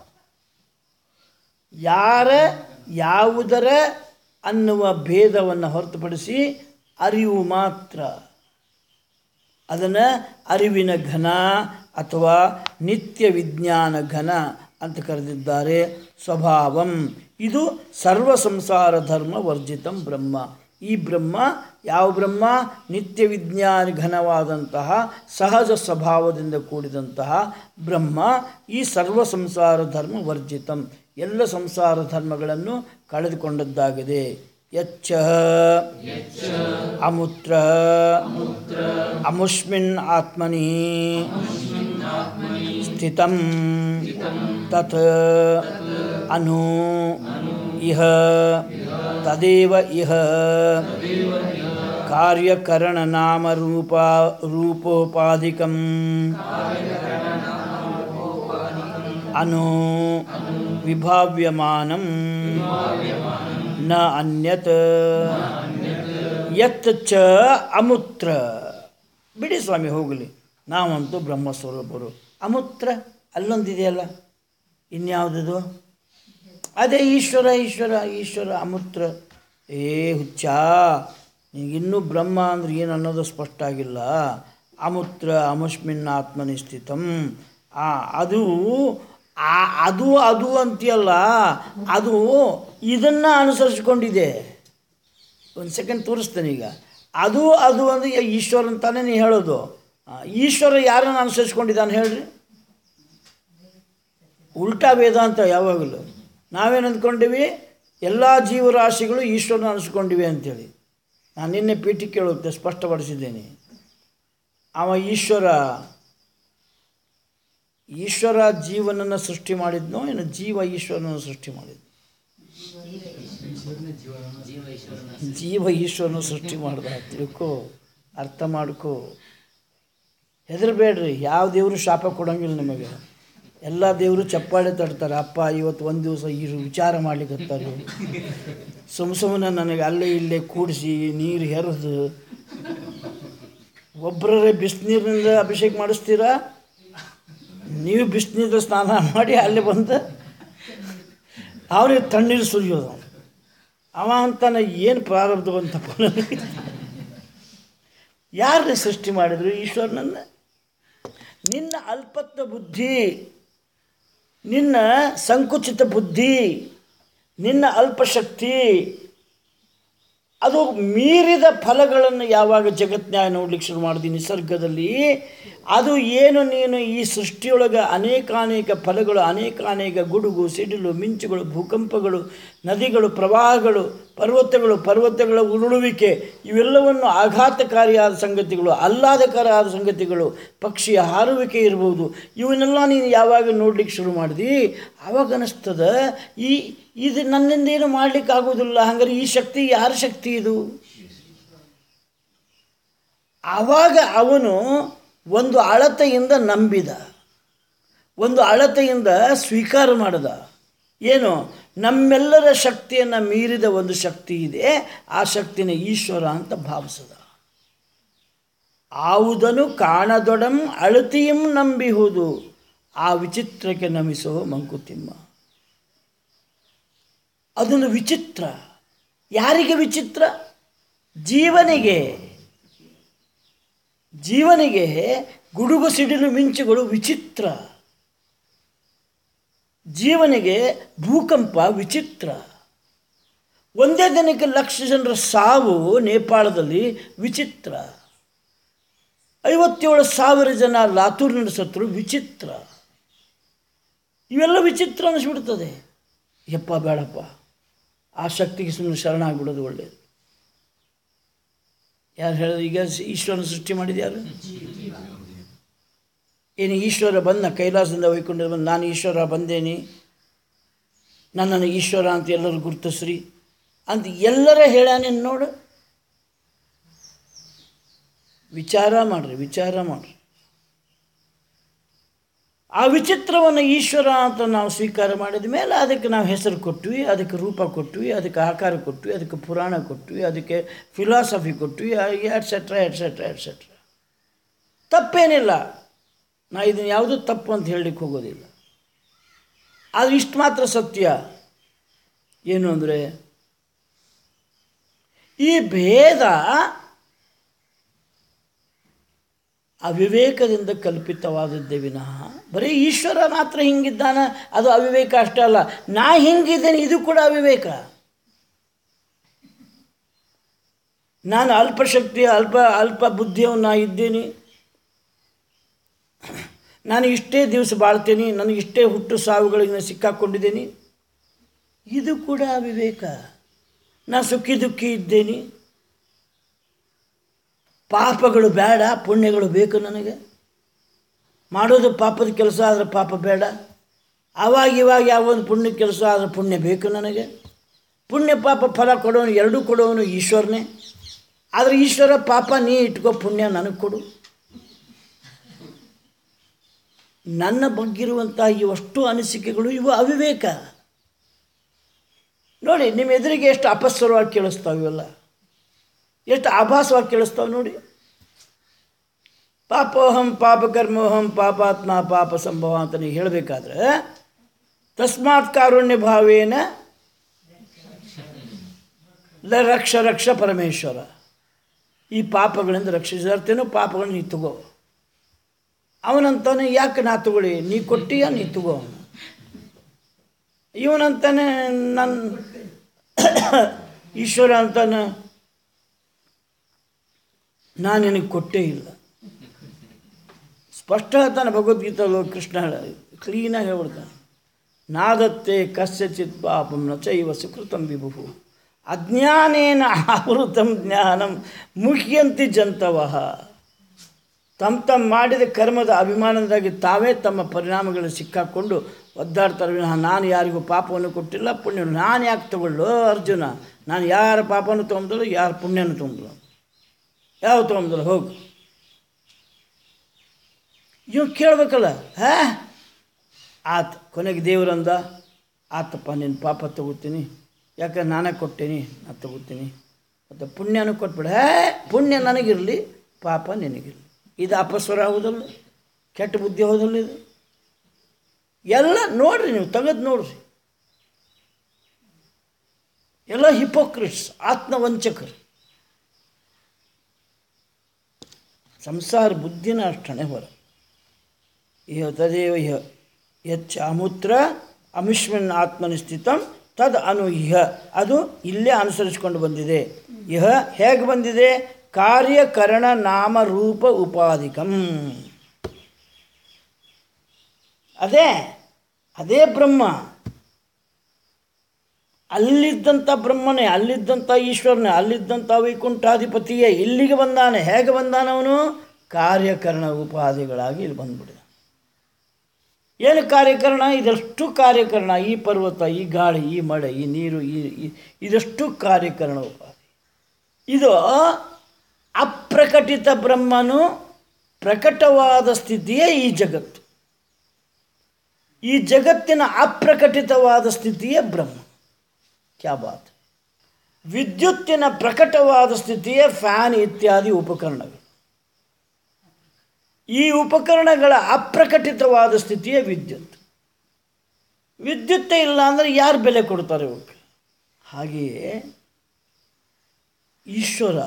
ಯಾರ ಯಾವುದರ ಅನ್ನುವ ಭೇದವನ್ನು ಹೊರತುಪಡಿಸಿ ಅರಿವು ಮಾತ್ರ ಅದನ್ನು ಅರಿವಿನ ಘನ ಅಥವಾ ನಿತ್ಯ ವಿಜ್ಞಾನ ಘನ ಅಂತ ಕರೆದಿದ್ದಾರೆ ಸ್ವಭಾವಂ ಇದು ಸರ್ವ ಸಂಸಾರ ಧರ್ಮ ವರ್ಜಿತಂ ಬ್ರಹ್ಮ ಈ ಬ್ರಹ್ಮ ಯಾವ ಬ್ರಹ್ಮ ನಿತ್ಯ ವಿಜ್ಞಾನ ಘನವಾದಂತಹ ಸಹಜ ಸ್ವಭಾವದಿಂದ ಕೂಡಿದಂತಹ ಬ್ರಹ್ಮ ಈ ಸರ್ವ ಸಂಸಾರ ಧರ್ಮ ವರ್ಜಿತಂ ಎಲ್ಲ ಸಂಸಾರ ಧರ್ಮಗಳನ್ನು ಕಳೆದುಕೊಂಡದ್ದಾಗಿದೆ ಯಚ್ಚ ಅಮುತ್ರ ಅಮುಷ್ಮಿನ್ ಆತ್ಮನಿ ಸ್ಥಿತಂ ತತ್ ಅನು ಇಹ ತದೇವ ಇಹ ಕಾರ್ಯಕರಣನಾಮರೂಪ ರೂಪೋಪಾಧಿಕಂ ಅನು ವಿಭಾವ್ಯಮಾನಂ ನ ಅನ್ಯತ್ ಯತ್ ಚ ಅಮುತ್ರ ಬಿಡಿ ಸ್ವಾಮಿ ಹೋಗಲಿ ನಾವಂತೂ ಬ್ರಹ್ಮಸ್ವರೂಪರು ಅಮುತ್ರ ಅಲ್ಲೊಂದಿದೆಯಲ್ಲ ಇನ್ಯಾವುದದು ಅದೇ ಈಶ್ವರ ಈಶ್ವರ ಈಶ್ವರ ಅಮುತ್ರ ಏ ಹುಚ್ಚ ನಿನಗಿನ್ನೂ ಬ್ರಹ್ಮ ಅಂದ್ರೆ ಏನು ಅನ್ನೋದು ಸ್ಪಷ್ಟ ಆಗಿಲ್ಲ ಅಮುತ್ರ ಅಮುಷ್ಮಿನ್ ಆತ್ಮನಿ ಸ್ಥಿತಂ ಆ ಅದು ಆ ಅದು ಅದು ಅಂತೀಯಲ್ಲ ಅದು ಇದನ್ನು ಅನುಸರಿಸ್ಕೊಂಡಿದೆ ಒಂದು ಸೆಕೆಂಡ್ ತೋರಿಸ್ತೇನೆ ಈಗ ಅದು ಅದು ಅಂದರೆ ಈಶ್ವರ ಅಂತಾನೆ ನೀ ಹೇಳೋದು ಆ, ಈಶ್ವರ ಯಾರನ್ನು ಅನುಸರಿಸ್ಕೊಂಡಿದ್ದಾನೆ ಹೇಳ್ರಿ ಉಲ್ಟಾ ವೇದಾಂತ ಯಾವಾಗಲೂ ನಾವೇನು ಅಂದ್ಕೊಂಡಿವಿ ಎಲ್ಲ ಜೀವರಾಶಿಗಳು ಈಶ್ವರನ ಅನಿಸ್ಕೊಂಡಿವೆ ಅಂಥೇಳಿ ನಾನು ನಿನ್ನೆ ಪೀಠಿಗೆ ಕೇಳುತ್ತೆ ಸ್ಪಷ್ಟಪಡಿಸಿದ್ದೇನೆ ಅವ ಈಶ್ವರ ಈಶ್ವರ ಜೀವನನ್ನು ಸೃಷ್ಟಿ ಮಾಡಿದ್ನೋ ಏನು ಜೀವ ಈಶ್ವರನನ್ನು ಸೃಷ್ಟಿ ಮಾಡಿದ್ನು ಜೀವ ಈಶ್ವರನ ಸೃಷ್ಟಿ ಮಾಡ್ದ ತಿಳ್ಕೊ ಅರ್ಥ ಮಾಡ್ಕೋ ಹೆದರಬೇಡ್ರಿ ಯಾವ ದೇವರು ಶಾಪ ಕೊಡಂಗಿಲ್ಲ ನಿಮಗೆ ಎಲ್ಲ ದೇವರು ಚಪ್ಪಾಳೆ ತಡ್ತಾರೆ ಅಪ್ಪ ಇವತ್ತು ಒಂದು ದಿವಸ ಈ ವಿಚಾರ ಮಾಡ್ಲಿಕ್ಕತ್ತಾರೆ ಸುಮ್ಮ ಸುಮ್ಮನೆ ನನಗೆ ಅಲ್ಲೇ ಇಲ್ಲೇ ಕೂಡಿಸಿ ನೀರು ಹೆರೆದು ಒಬ್ಬರೇ ಬಿಸಿನೀರಿನಿಂದ ಅಭಿಷೇಕ ಮಾಡಿಸ್ತೀರಾ ನೀವು ಬಿಸಿನೀರು ಸ್ನಾನ ಮಾಡಿ ಅಲ್ಲಿ ಬಂದು ಅವ್ರಿಗೆ ತಣ್ಣೀರು ಸುರಿಯೋದು ಅವ ಅಂತಾನೆ ಏನು ಪ್ರಾರಬ್ಧ ಅಂತಪ್ಪ ನನಗೆ ಯಾರನ್ನ ಸೃಷ್ಟಿ ಮಾಡಿದ್ರು ಈಶ್ವರನನ್ನ ನಿನ್ನ ಅಲ್ಪತ್ವ ಬುದ್ಧಿ ನಿನ್ನ ಸಂಕುಚಿತ ಬುದ್ಧಿ ನಿನ್ನ ಅಲ್ಪಶಕ್ತಿ ಅದು ಮೀರಿದ ಫಲಗಳನ್ನು ಯಾವಾಗ ಜಗತ್ನ್ಯಾಯ ನೋಡ್ಲಿಕ್ಕೆ ಶುರು ಮಾಡಿದಿ ನಿಸರ್ಗದಲ್ಲಿ ಅದು ಏನು ನೀನು ಈ ಸೃಷ್ಟಿಯೊಳಗೆ ಅನೇಕಾನೇಕ ಫಲಗಳು ಅನೇಕಾನೇಕ ಗುಡುಗು ಸಿಡಿಲು ಮಿಂಚುಗಳು ಭೂಕಂಪಗಳು ನದಿಗಳು ಪ್ರವಾಹಗಳು ಪರ್ವತಗಳು ಪರ್ವತಗಳ ಉರುಳುವಿಕೆ ಇವೆಲ್ಲವನ್ನು ಆಘಾತಕಾರಿಯಾದ ಸಂಗತಿಗಳು ಆಹ್ಲಾದಕರವಾದ ಸಂಗತಿಗಳು ಪಕ್ಷಿಯ ಹಾರುವಿಕೆ ಇರ್ಬೋದು ಇವನ್ನೆಲ್ಲ ನೀನು ಯಾವಾಗ ನೋಡ್ಲಿಕ್ಕೆ ಶುರು ಮಾಡಿದಿ ಆವಾಗ ಅನಿಸ್ತದ ಈ ಇದು ನನ್ನಿಂದ ಏನು ಮಾಡ್ಲಿಕ್ಕೆ ಆಗೋದಿಲ್ಲ ಹಂಗಾರೆ ಈ ಶಕ್ತಿ ಯಾರ ಶಕ್ತಿ ಇದು ಆವಾಗ ಅವನು ಒಂದು ಅಳತೆಯಿಂದ ನಂಬಿದ ಒಂದು ಅಳತೆಯಿಂದ ಸ್ವೀಕಾರ ಮಾಡಿದ ಏನು ನಮ್ಮೆಲ್ಲರ ಶಕ್ತಿಯನ್ನು ಮೀರಿದ ಒಂದು ಶಕ್ತಿ ಇದೆ ಆ ಶಕ್ತಿನ ಈಶ್ವರ ಅಂತ ಭಾವಿಸದ ಆವುದನು ಕಾಣದೊಡಂ ಅಳತಿಯಂ ನಂಬಿಹುದು ಆ ವಿಚಿತ್ರಕ್ಕೆ ನಮಿಸೋ ಮಂಕುತಿಮ್ಮ ಅದೊಂದು ವಿಚಿತ್ರ ಯಾರಿಗೆ ವಿಚಿತ್ರ ಜೀವನಿಗೆ ಜೀವನಿಗೆ ಗುಡುಗು ಸಿಡಿಲು ಮಿಂಚುಗಳು ವಿಚಿತ್ರ ಜೀವನಿಗೆ ಭೂಕಂಪ ವಿಚಿತ್ರ ಒಂದೇ ದಿನಕ್ಕೆ ಲಕ್ಷ ಜನರ ಸಾವು ನೇಪಾಳದಲ್ಲಿ ವಿಚಿತ್ರ ಐವತ್ತೇಳು ಸಾವಿರ ಜನ ಲಾತೂರಿನ ಸತ್ರು ವಿಚಿತ್ರ ಇವೆಲ್ಲ ವಿಚಿತ್ರ ಅನಿಸ್ಬಿಡ್ತದೆ ಯಪ್ಪ ಬೇಡಪ್ಪ ಆ ಶಕ್ತಿಗೆ ಸುಮ್ಮನೆ ಶರಣಾಗ್ಬಿಡೋದು ಒಳ್ಳೆಯದು ಯಾರು ಹೇಳಿದ್ರು ಈಗ ಈಶ್ವರನ ಸೃಷ್ಟಿ ಮಾಡಿದ ಯಾರು ಏನು ಈಶ್ವರ ಬಂದ ಕೈಲಾಸದಿಂದ ಒಯ್ಕೊಂಡು ಬಂದು ನಾನು ಈಶ್ವರ ಬಂದೇನಿ ನನ್ನನ್ನು ಈಶ್ವರ ಅಂತ ಎಲ್ಲರೂ ಗುರುತಿಸ್ರಿ ಅಂತ ಎಲ್ಲರ ಹೇಳ್ಯಾನೇನು ನೋಡು ವಿಚಾರ ಮಾಡ್ರಿ ವಿಚಾರ ಮಾಡ್ರಿ ಆ ವಿಚಿತ್ರವನ್ನು ಈಶ್ವರ ಅಂತ ನಾವು ಸ್ವೀಕಾರ ಮಾಡಿದ ಮೇಲೆ ಅದಕ್ಕೆ ನಾವು ಹೆಸರು ಕೊಟ್ವಿ ಅದಕ್ಕೆ ರೂಪ ಕೊಟ್ವಿ ಅದಕ್ಕೆ ಆಕಾರ ಕೊಟ್ವಿ ಅದಕ್ಕೆ ಪುರಾಣ ಕೊಟ್ವಿ ಅದಕ್ಕೆ ಫಿಲಾಸಫಿ ಕೊಟ್ವಿ ಎಟ್ಸೆಟ್ರಾ ಎಟ್ಸೆಟ್ರಾ ಎಟ್ಸೆಟ್ರಾ ತಪ್ಪೇನಿಲ್ಲ ನಾ ಇದನ್ನು ಯಾವುದೂ ತಪ್ಪು ಅಂತ ಹೇಳಲಿಕ್ಕೆ ಹೋಗೋದಿಲ್ಲ ಆದರೆ ಇಷ್ಟು ಮಾತ್ರ ಸತ್ಯ ಏನು ಅಂದರೆ ಈ ಭೇದ ಅವಿವೇಕದಿಂದ ಕಲ್ಪಿತವಾದದ್ದೇ ವಿನಃ ಬರೀ ಈಶ್ವರ ಮಾತ್ರ ಹಿಂಗಿದ್ದಾನ ಅದು ಅವಿವೇಕ ಅಷ್ಟೇ ಅಲ್ಲ ನಾ ಹಿಂಗಿದ್ದೇನೆ ಇದು ಕೂಡ ಅವಿವೇಕ ನಾನು ಅಲ್ಪಶಕ್ತಿ ಅಲ್ಪ ಅಲ್ಪ ಬುದ್ಧಿಯವನ್ನ ನಾ ಇದ್ದೀನಿ ನಾನು ಇಷ್ಟೇ ದಿವಸ ಬಾಳ್ತೇನೆ ನನಗೆ ಇಷ್ಟೇ ಹುಟ್ಟು ಸಾವುಗಳಿಗೆ ಸಿಕ್ಕಾಕೊಂಡಿದ್ದೀನಿ ಇದು ಕೂಡ ಅವಿವೇಕ ನಾ ಸುಖಿ ದುಃಖಿ ಇದ್ದೇನೆ ಪಾಪಗಳು ಬೇಡ ಪುಣ್ಯಗಳು ಬೇಕು ನನಗೆ ಮಾಡೋದು ಪಾಪದ ಕೆಲಸ ಆದರೆ ಪಾಪ ಬೇಡ ಆವಾಗ ಇವಾಗ ಯಾವೊಂದು ಪುಣ್ಯ ಕೆಲಸ ಆದರೆ ಪುಣ್ಯ ಬೇಕು ನನಗೆ ಪುಣ್ಯ ಪಾಪ ಫಲ ಕೊಡೋನು ಎರಡೂ ಕೊಡೋನು ಈಶ್ವರನೇ ಆದರೆ ಈಶ್ವರ ಪಾಪ ನೀ ಇಟ್ಕೋ ಪುಣ್ಯ ನನಗೆ ಕೊಡು ನನ್ನ ಬಗ್ಗಿರುವಂಥ ಇವಷ್ಟು ಅನಿಸಿಕೆಗಳು ಇವು ಅವಿವೇಕ ನೋಡಿ ನಿಮ್ಮ ಎದುರಿಗೆ ಎಷ್ಟು ಅಪಸ್ವರವಾಗಿ ಕೇಳಿಸ್ತಾವೆ ಇವೆಲ್ಲ ಎಷ್ಟು ಆಭಾಸವಾಗಿ ಕೇಳಿಸ್ತಾವೆ ನೋಡಿ ಪಾಪೋಹಂ ಪಾಪಕರ್ಮೋಹಂ ಪಾಪಾತ್ಮ ಪಾಪ ಸಂಭವ ಅಂತ ನೀವು ಹೇಳಬೇಕಾದ್ರೆ ತಸ್ಮಾತ್ ಕಾರುಣ್ಯ ಭಾವೇನ ಲ ರಕ್ಷ ರಕ್ಷ ಪರಮೇಶ್ವರ ಈ ಪಾಪಗಳಿಂದ ರಕ್ಷಿಸಿರ್ತೇನೋ ಪಾಪಗಳನ್ನ ನೀ ತಗೋ ಅವನಂತಾನೆ ಯಾಕೆ ನಾ ತಗೊಳ್ಳಿ ನೀ ಕೊಟ್ಟಿಯ ನೀ ತಗೋ ಅವನು ಇವನಂತಾನೆ ನನ್ನ ಈಶ್ವರ ಅಂತಾನೆ ನಾನು ನಿನಗೆ ಕೊಟ್ಟೇ ಇಲ್ಲ ಸ್ಪಷ್ಟ ಹೇಳ್ತಾನೆ ಭಗವದ್ಗೀತೆಯಲ್ಲೂ ಕೃಷ್ಣ ಹೇಳ ಕ್ಲೀನಾಗಿ ಹೇಳ್ಬಿಡ್ತಾನೆ ನಾದತ್ತೆ ಕಸ್ಯಚಿತ್ ಪಾಪಂ ನ ಚೈವ ಸುಕೃತಂ ವಿಭು ಅಜ್ಞಾನೇನ ಆವೃತಂ ಜ್ಞಾನಂ ಮುಹ್ಯಂತಿ ಜಂತವಃ ತಮ್ಮ ತಮ್ಮ ಮಾಡಿದ ಕರ್ಮದ ಅಭಿಮಾನದಾಗಿ ತಾವೇ ತಮ್ಮ ಪರಿಣಾಮಗಳು ಸಿಕ್ಕಾಕ್ಕೊಂಡು ಒದ್ದಾಡ್ತಾರೆ ವಿನಃ ನಾನು ಯಾರಿಗೂ ಪಾಪವನ್ನು ಕೊಟ್ಟಿಲ್ಲ ಪುಣ್ಯ ನಾನು ಯಾಕೆ ತಗೊಳ್ಳು ಅರ್ಜುನ ನಾನು ಯಾರ ಪಾಪವನ್ನು ತೊಗೊಂಬಲ್ಲ ಯಾರ ಪುಣ್ಯನ ತೊಗೊಂಬಲ್ಲ ಯಾವ ತೊಗೊಂಬಲ್ಲ ಹೋಗು ಇವ್ ಕೇಳಬೇಕಲ್ಲ ಹಾ ಆತ ಕೊನೆಗೆ ದೇವರಂದ ಆತಪ್ಪ ನಿನ್ನ ಪಾಪ ತಗೋತೀನಿ ಯಾಕೆ ನಾನೇ ಕೊಟ್ಟೀನಿ ನಾನು ತಗೋತೀನಿ ಮತ್ತು ಪುಣ್ಯನೂ ಕೊಟ್ಬಿಡ ಹೇ ಪುಣ್ಯ ನನಗಿರಲಿ ಪಾಪ ನಿನಗಿರಲಿ ಇದು ಅಪಸ್ವರ ಹೌದಲ್ಲ ಕೆಟ್ಟ ಬುದ್ಧಿ ಹೌದಲ್ಲ ಇದು ಎಲ್ಲ ನೋಡ್ರಿ ನೀವು ತೆಗೆದು ನೋಡ್ರಿ ಎಲ್ಲ ಹಿಪೋಕ್ರಿಟ್ಸ್ ಆತ್ಮವಂಚಕರು ಸಂಸಾರ ಬುದ್ಧಿನ ಅಷ್ಟಣೆ ಹೊರ ಇಹ ತದೇವ ಇಹ ಯಚ್ಚ ಅಮೂತ್ರ ಅಮಿಷ್ಮನ್ ಆತ್ಮನಿಸ್ಥಿತಂ ತದ್ ಅನು ಇಹ ಅದು ಇಲ್ಲೇ ಅನುಸರಿಸಿಕೊಂಡು ಬಂದಿದೆ ಇಹ ಹೇಗೆ ಬಂದಿದೆ ಕಾರ್ಯಕರಣ ನಾಮ ರೂಪ ಉಪಾಧಿಕಂ ಅದೇ ಅದೇ ಬ್ರಹ್ಮ ಅಲ್ಲಿದ್ದಂಥ ಬ್ರಹ್ಮನೇ ಅಲ್ಲಿದ್ದಂಥ ಈಶ್ವರನೇ ಅಲ್ಲಿದ್ದಂಥ ವೈಕುಂಠಾಧಿಪತಿಯೇ ಇಲ್ಲಿಗೆ ಬಂದಾನೆ ಹೇಗೆ ಬಂದಾನ ಅವನು ಕಾರ್ಯಕರಣ ಉಪಾಧಿಗಳಾಗಿ ಇಲ್ಲಿ ಬಂದ್ಬಿಡಿದ ಏನು ಕಾರ್ಯಕರಣ ಇದಷ್ಟು ಕಾರ್ಯಕರಣ ಈ ಪರ್ವತ ಈ ಗಾಳಿ ಈ ಮಳೆ ಈ ನೀರು ಈ ಈ- ಇದಷ್ಟು ಕಾರ್ಯಕರಣ ಉಪಾಧಿ ಇದು ಅಪ್ರಕಟಿತ ಬ್ರಹ್ಮನು ಪ್ರಕಟವಾದ ಸ್ಥಿತಿಯೇ ಈ ಜಗತ್ತು ಈ ಜಗತ್ತಿನ ಅಪ್ರಕಟಿತವಾದ ಸ್ಥಿತಿಯೇ ಬ್ರಹ್ಮ ಕ್ಯಾ ಬಾತ್ ವಿದ್ಯುತ್ತಿನ ಪ್ರಕಟವಾದ ಸ್ಥಿತಿಯೇ ಫ್ಯಾನ್ ಇತ್ಯಾದಿ ಉಪಕರಣಗಳು ಈ ಉಪಕರಣಗಳ ಅಪ್ರಕಟಿತವಾದ ಸ್ಥಿತಿಯೇ ವಿದ್ಯುತ್ ವಿದ್ಯುತ್ತೇ ಇಲ್ಲ ಅಂದರೆ ಯಾರು ಬೆಲೆ ಕೊಡ್ತಾರೆ ಇವಕ್ಕೆ ಹಾಗೆಯೇ ಈಶ್ವರ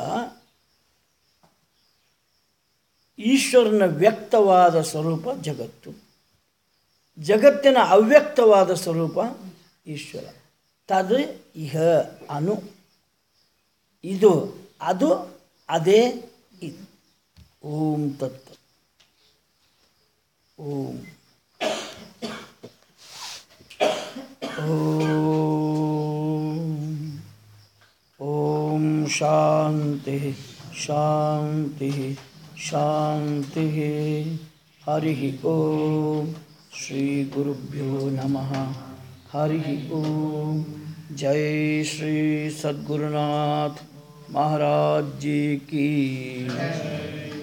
ಈಶ್ವರನ ವ್ಯಕ್ತವಾದ ಸ್ವರೂಪ ಜಗತ್ತು ಜಗತ್ತಿನ ಅವ್ಯಕ್ತವಾದ ಸ್ವರೂಪ ಈಶ್ವರ ತದ್ ಇಹ ಅನು ಇದು ಅದು ಅದೇ ಇದು ಓಂ ತತ್ ಓಂ ಓಂ ಓಂ ಶಾಂತಿ ಶಾಂತಿ ಶಾಂತಿ ಹರಿ ಓಂ ಶ್ರೀ ಗುರುಭ್ಯೋ ನಮಃ ಹರಿ ಓಂ ಜೈ ಶ್ರೀ ಸದ್ಗುರುನಾಥ महाराज जी की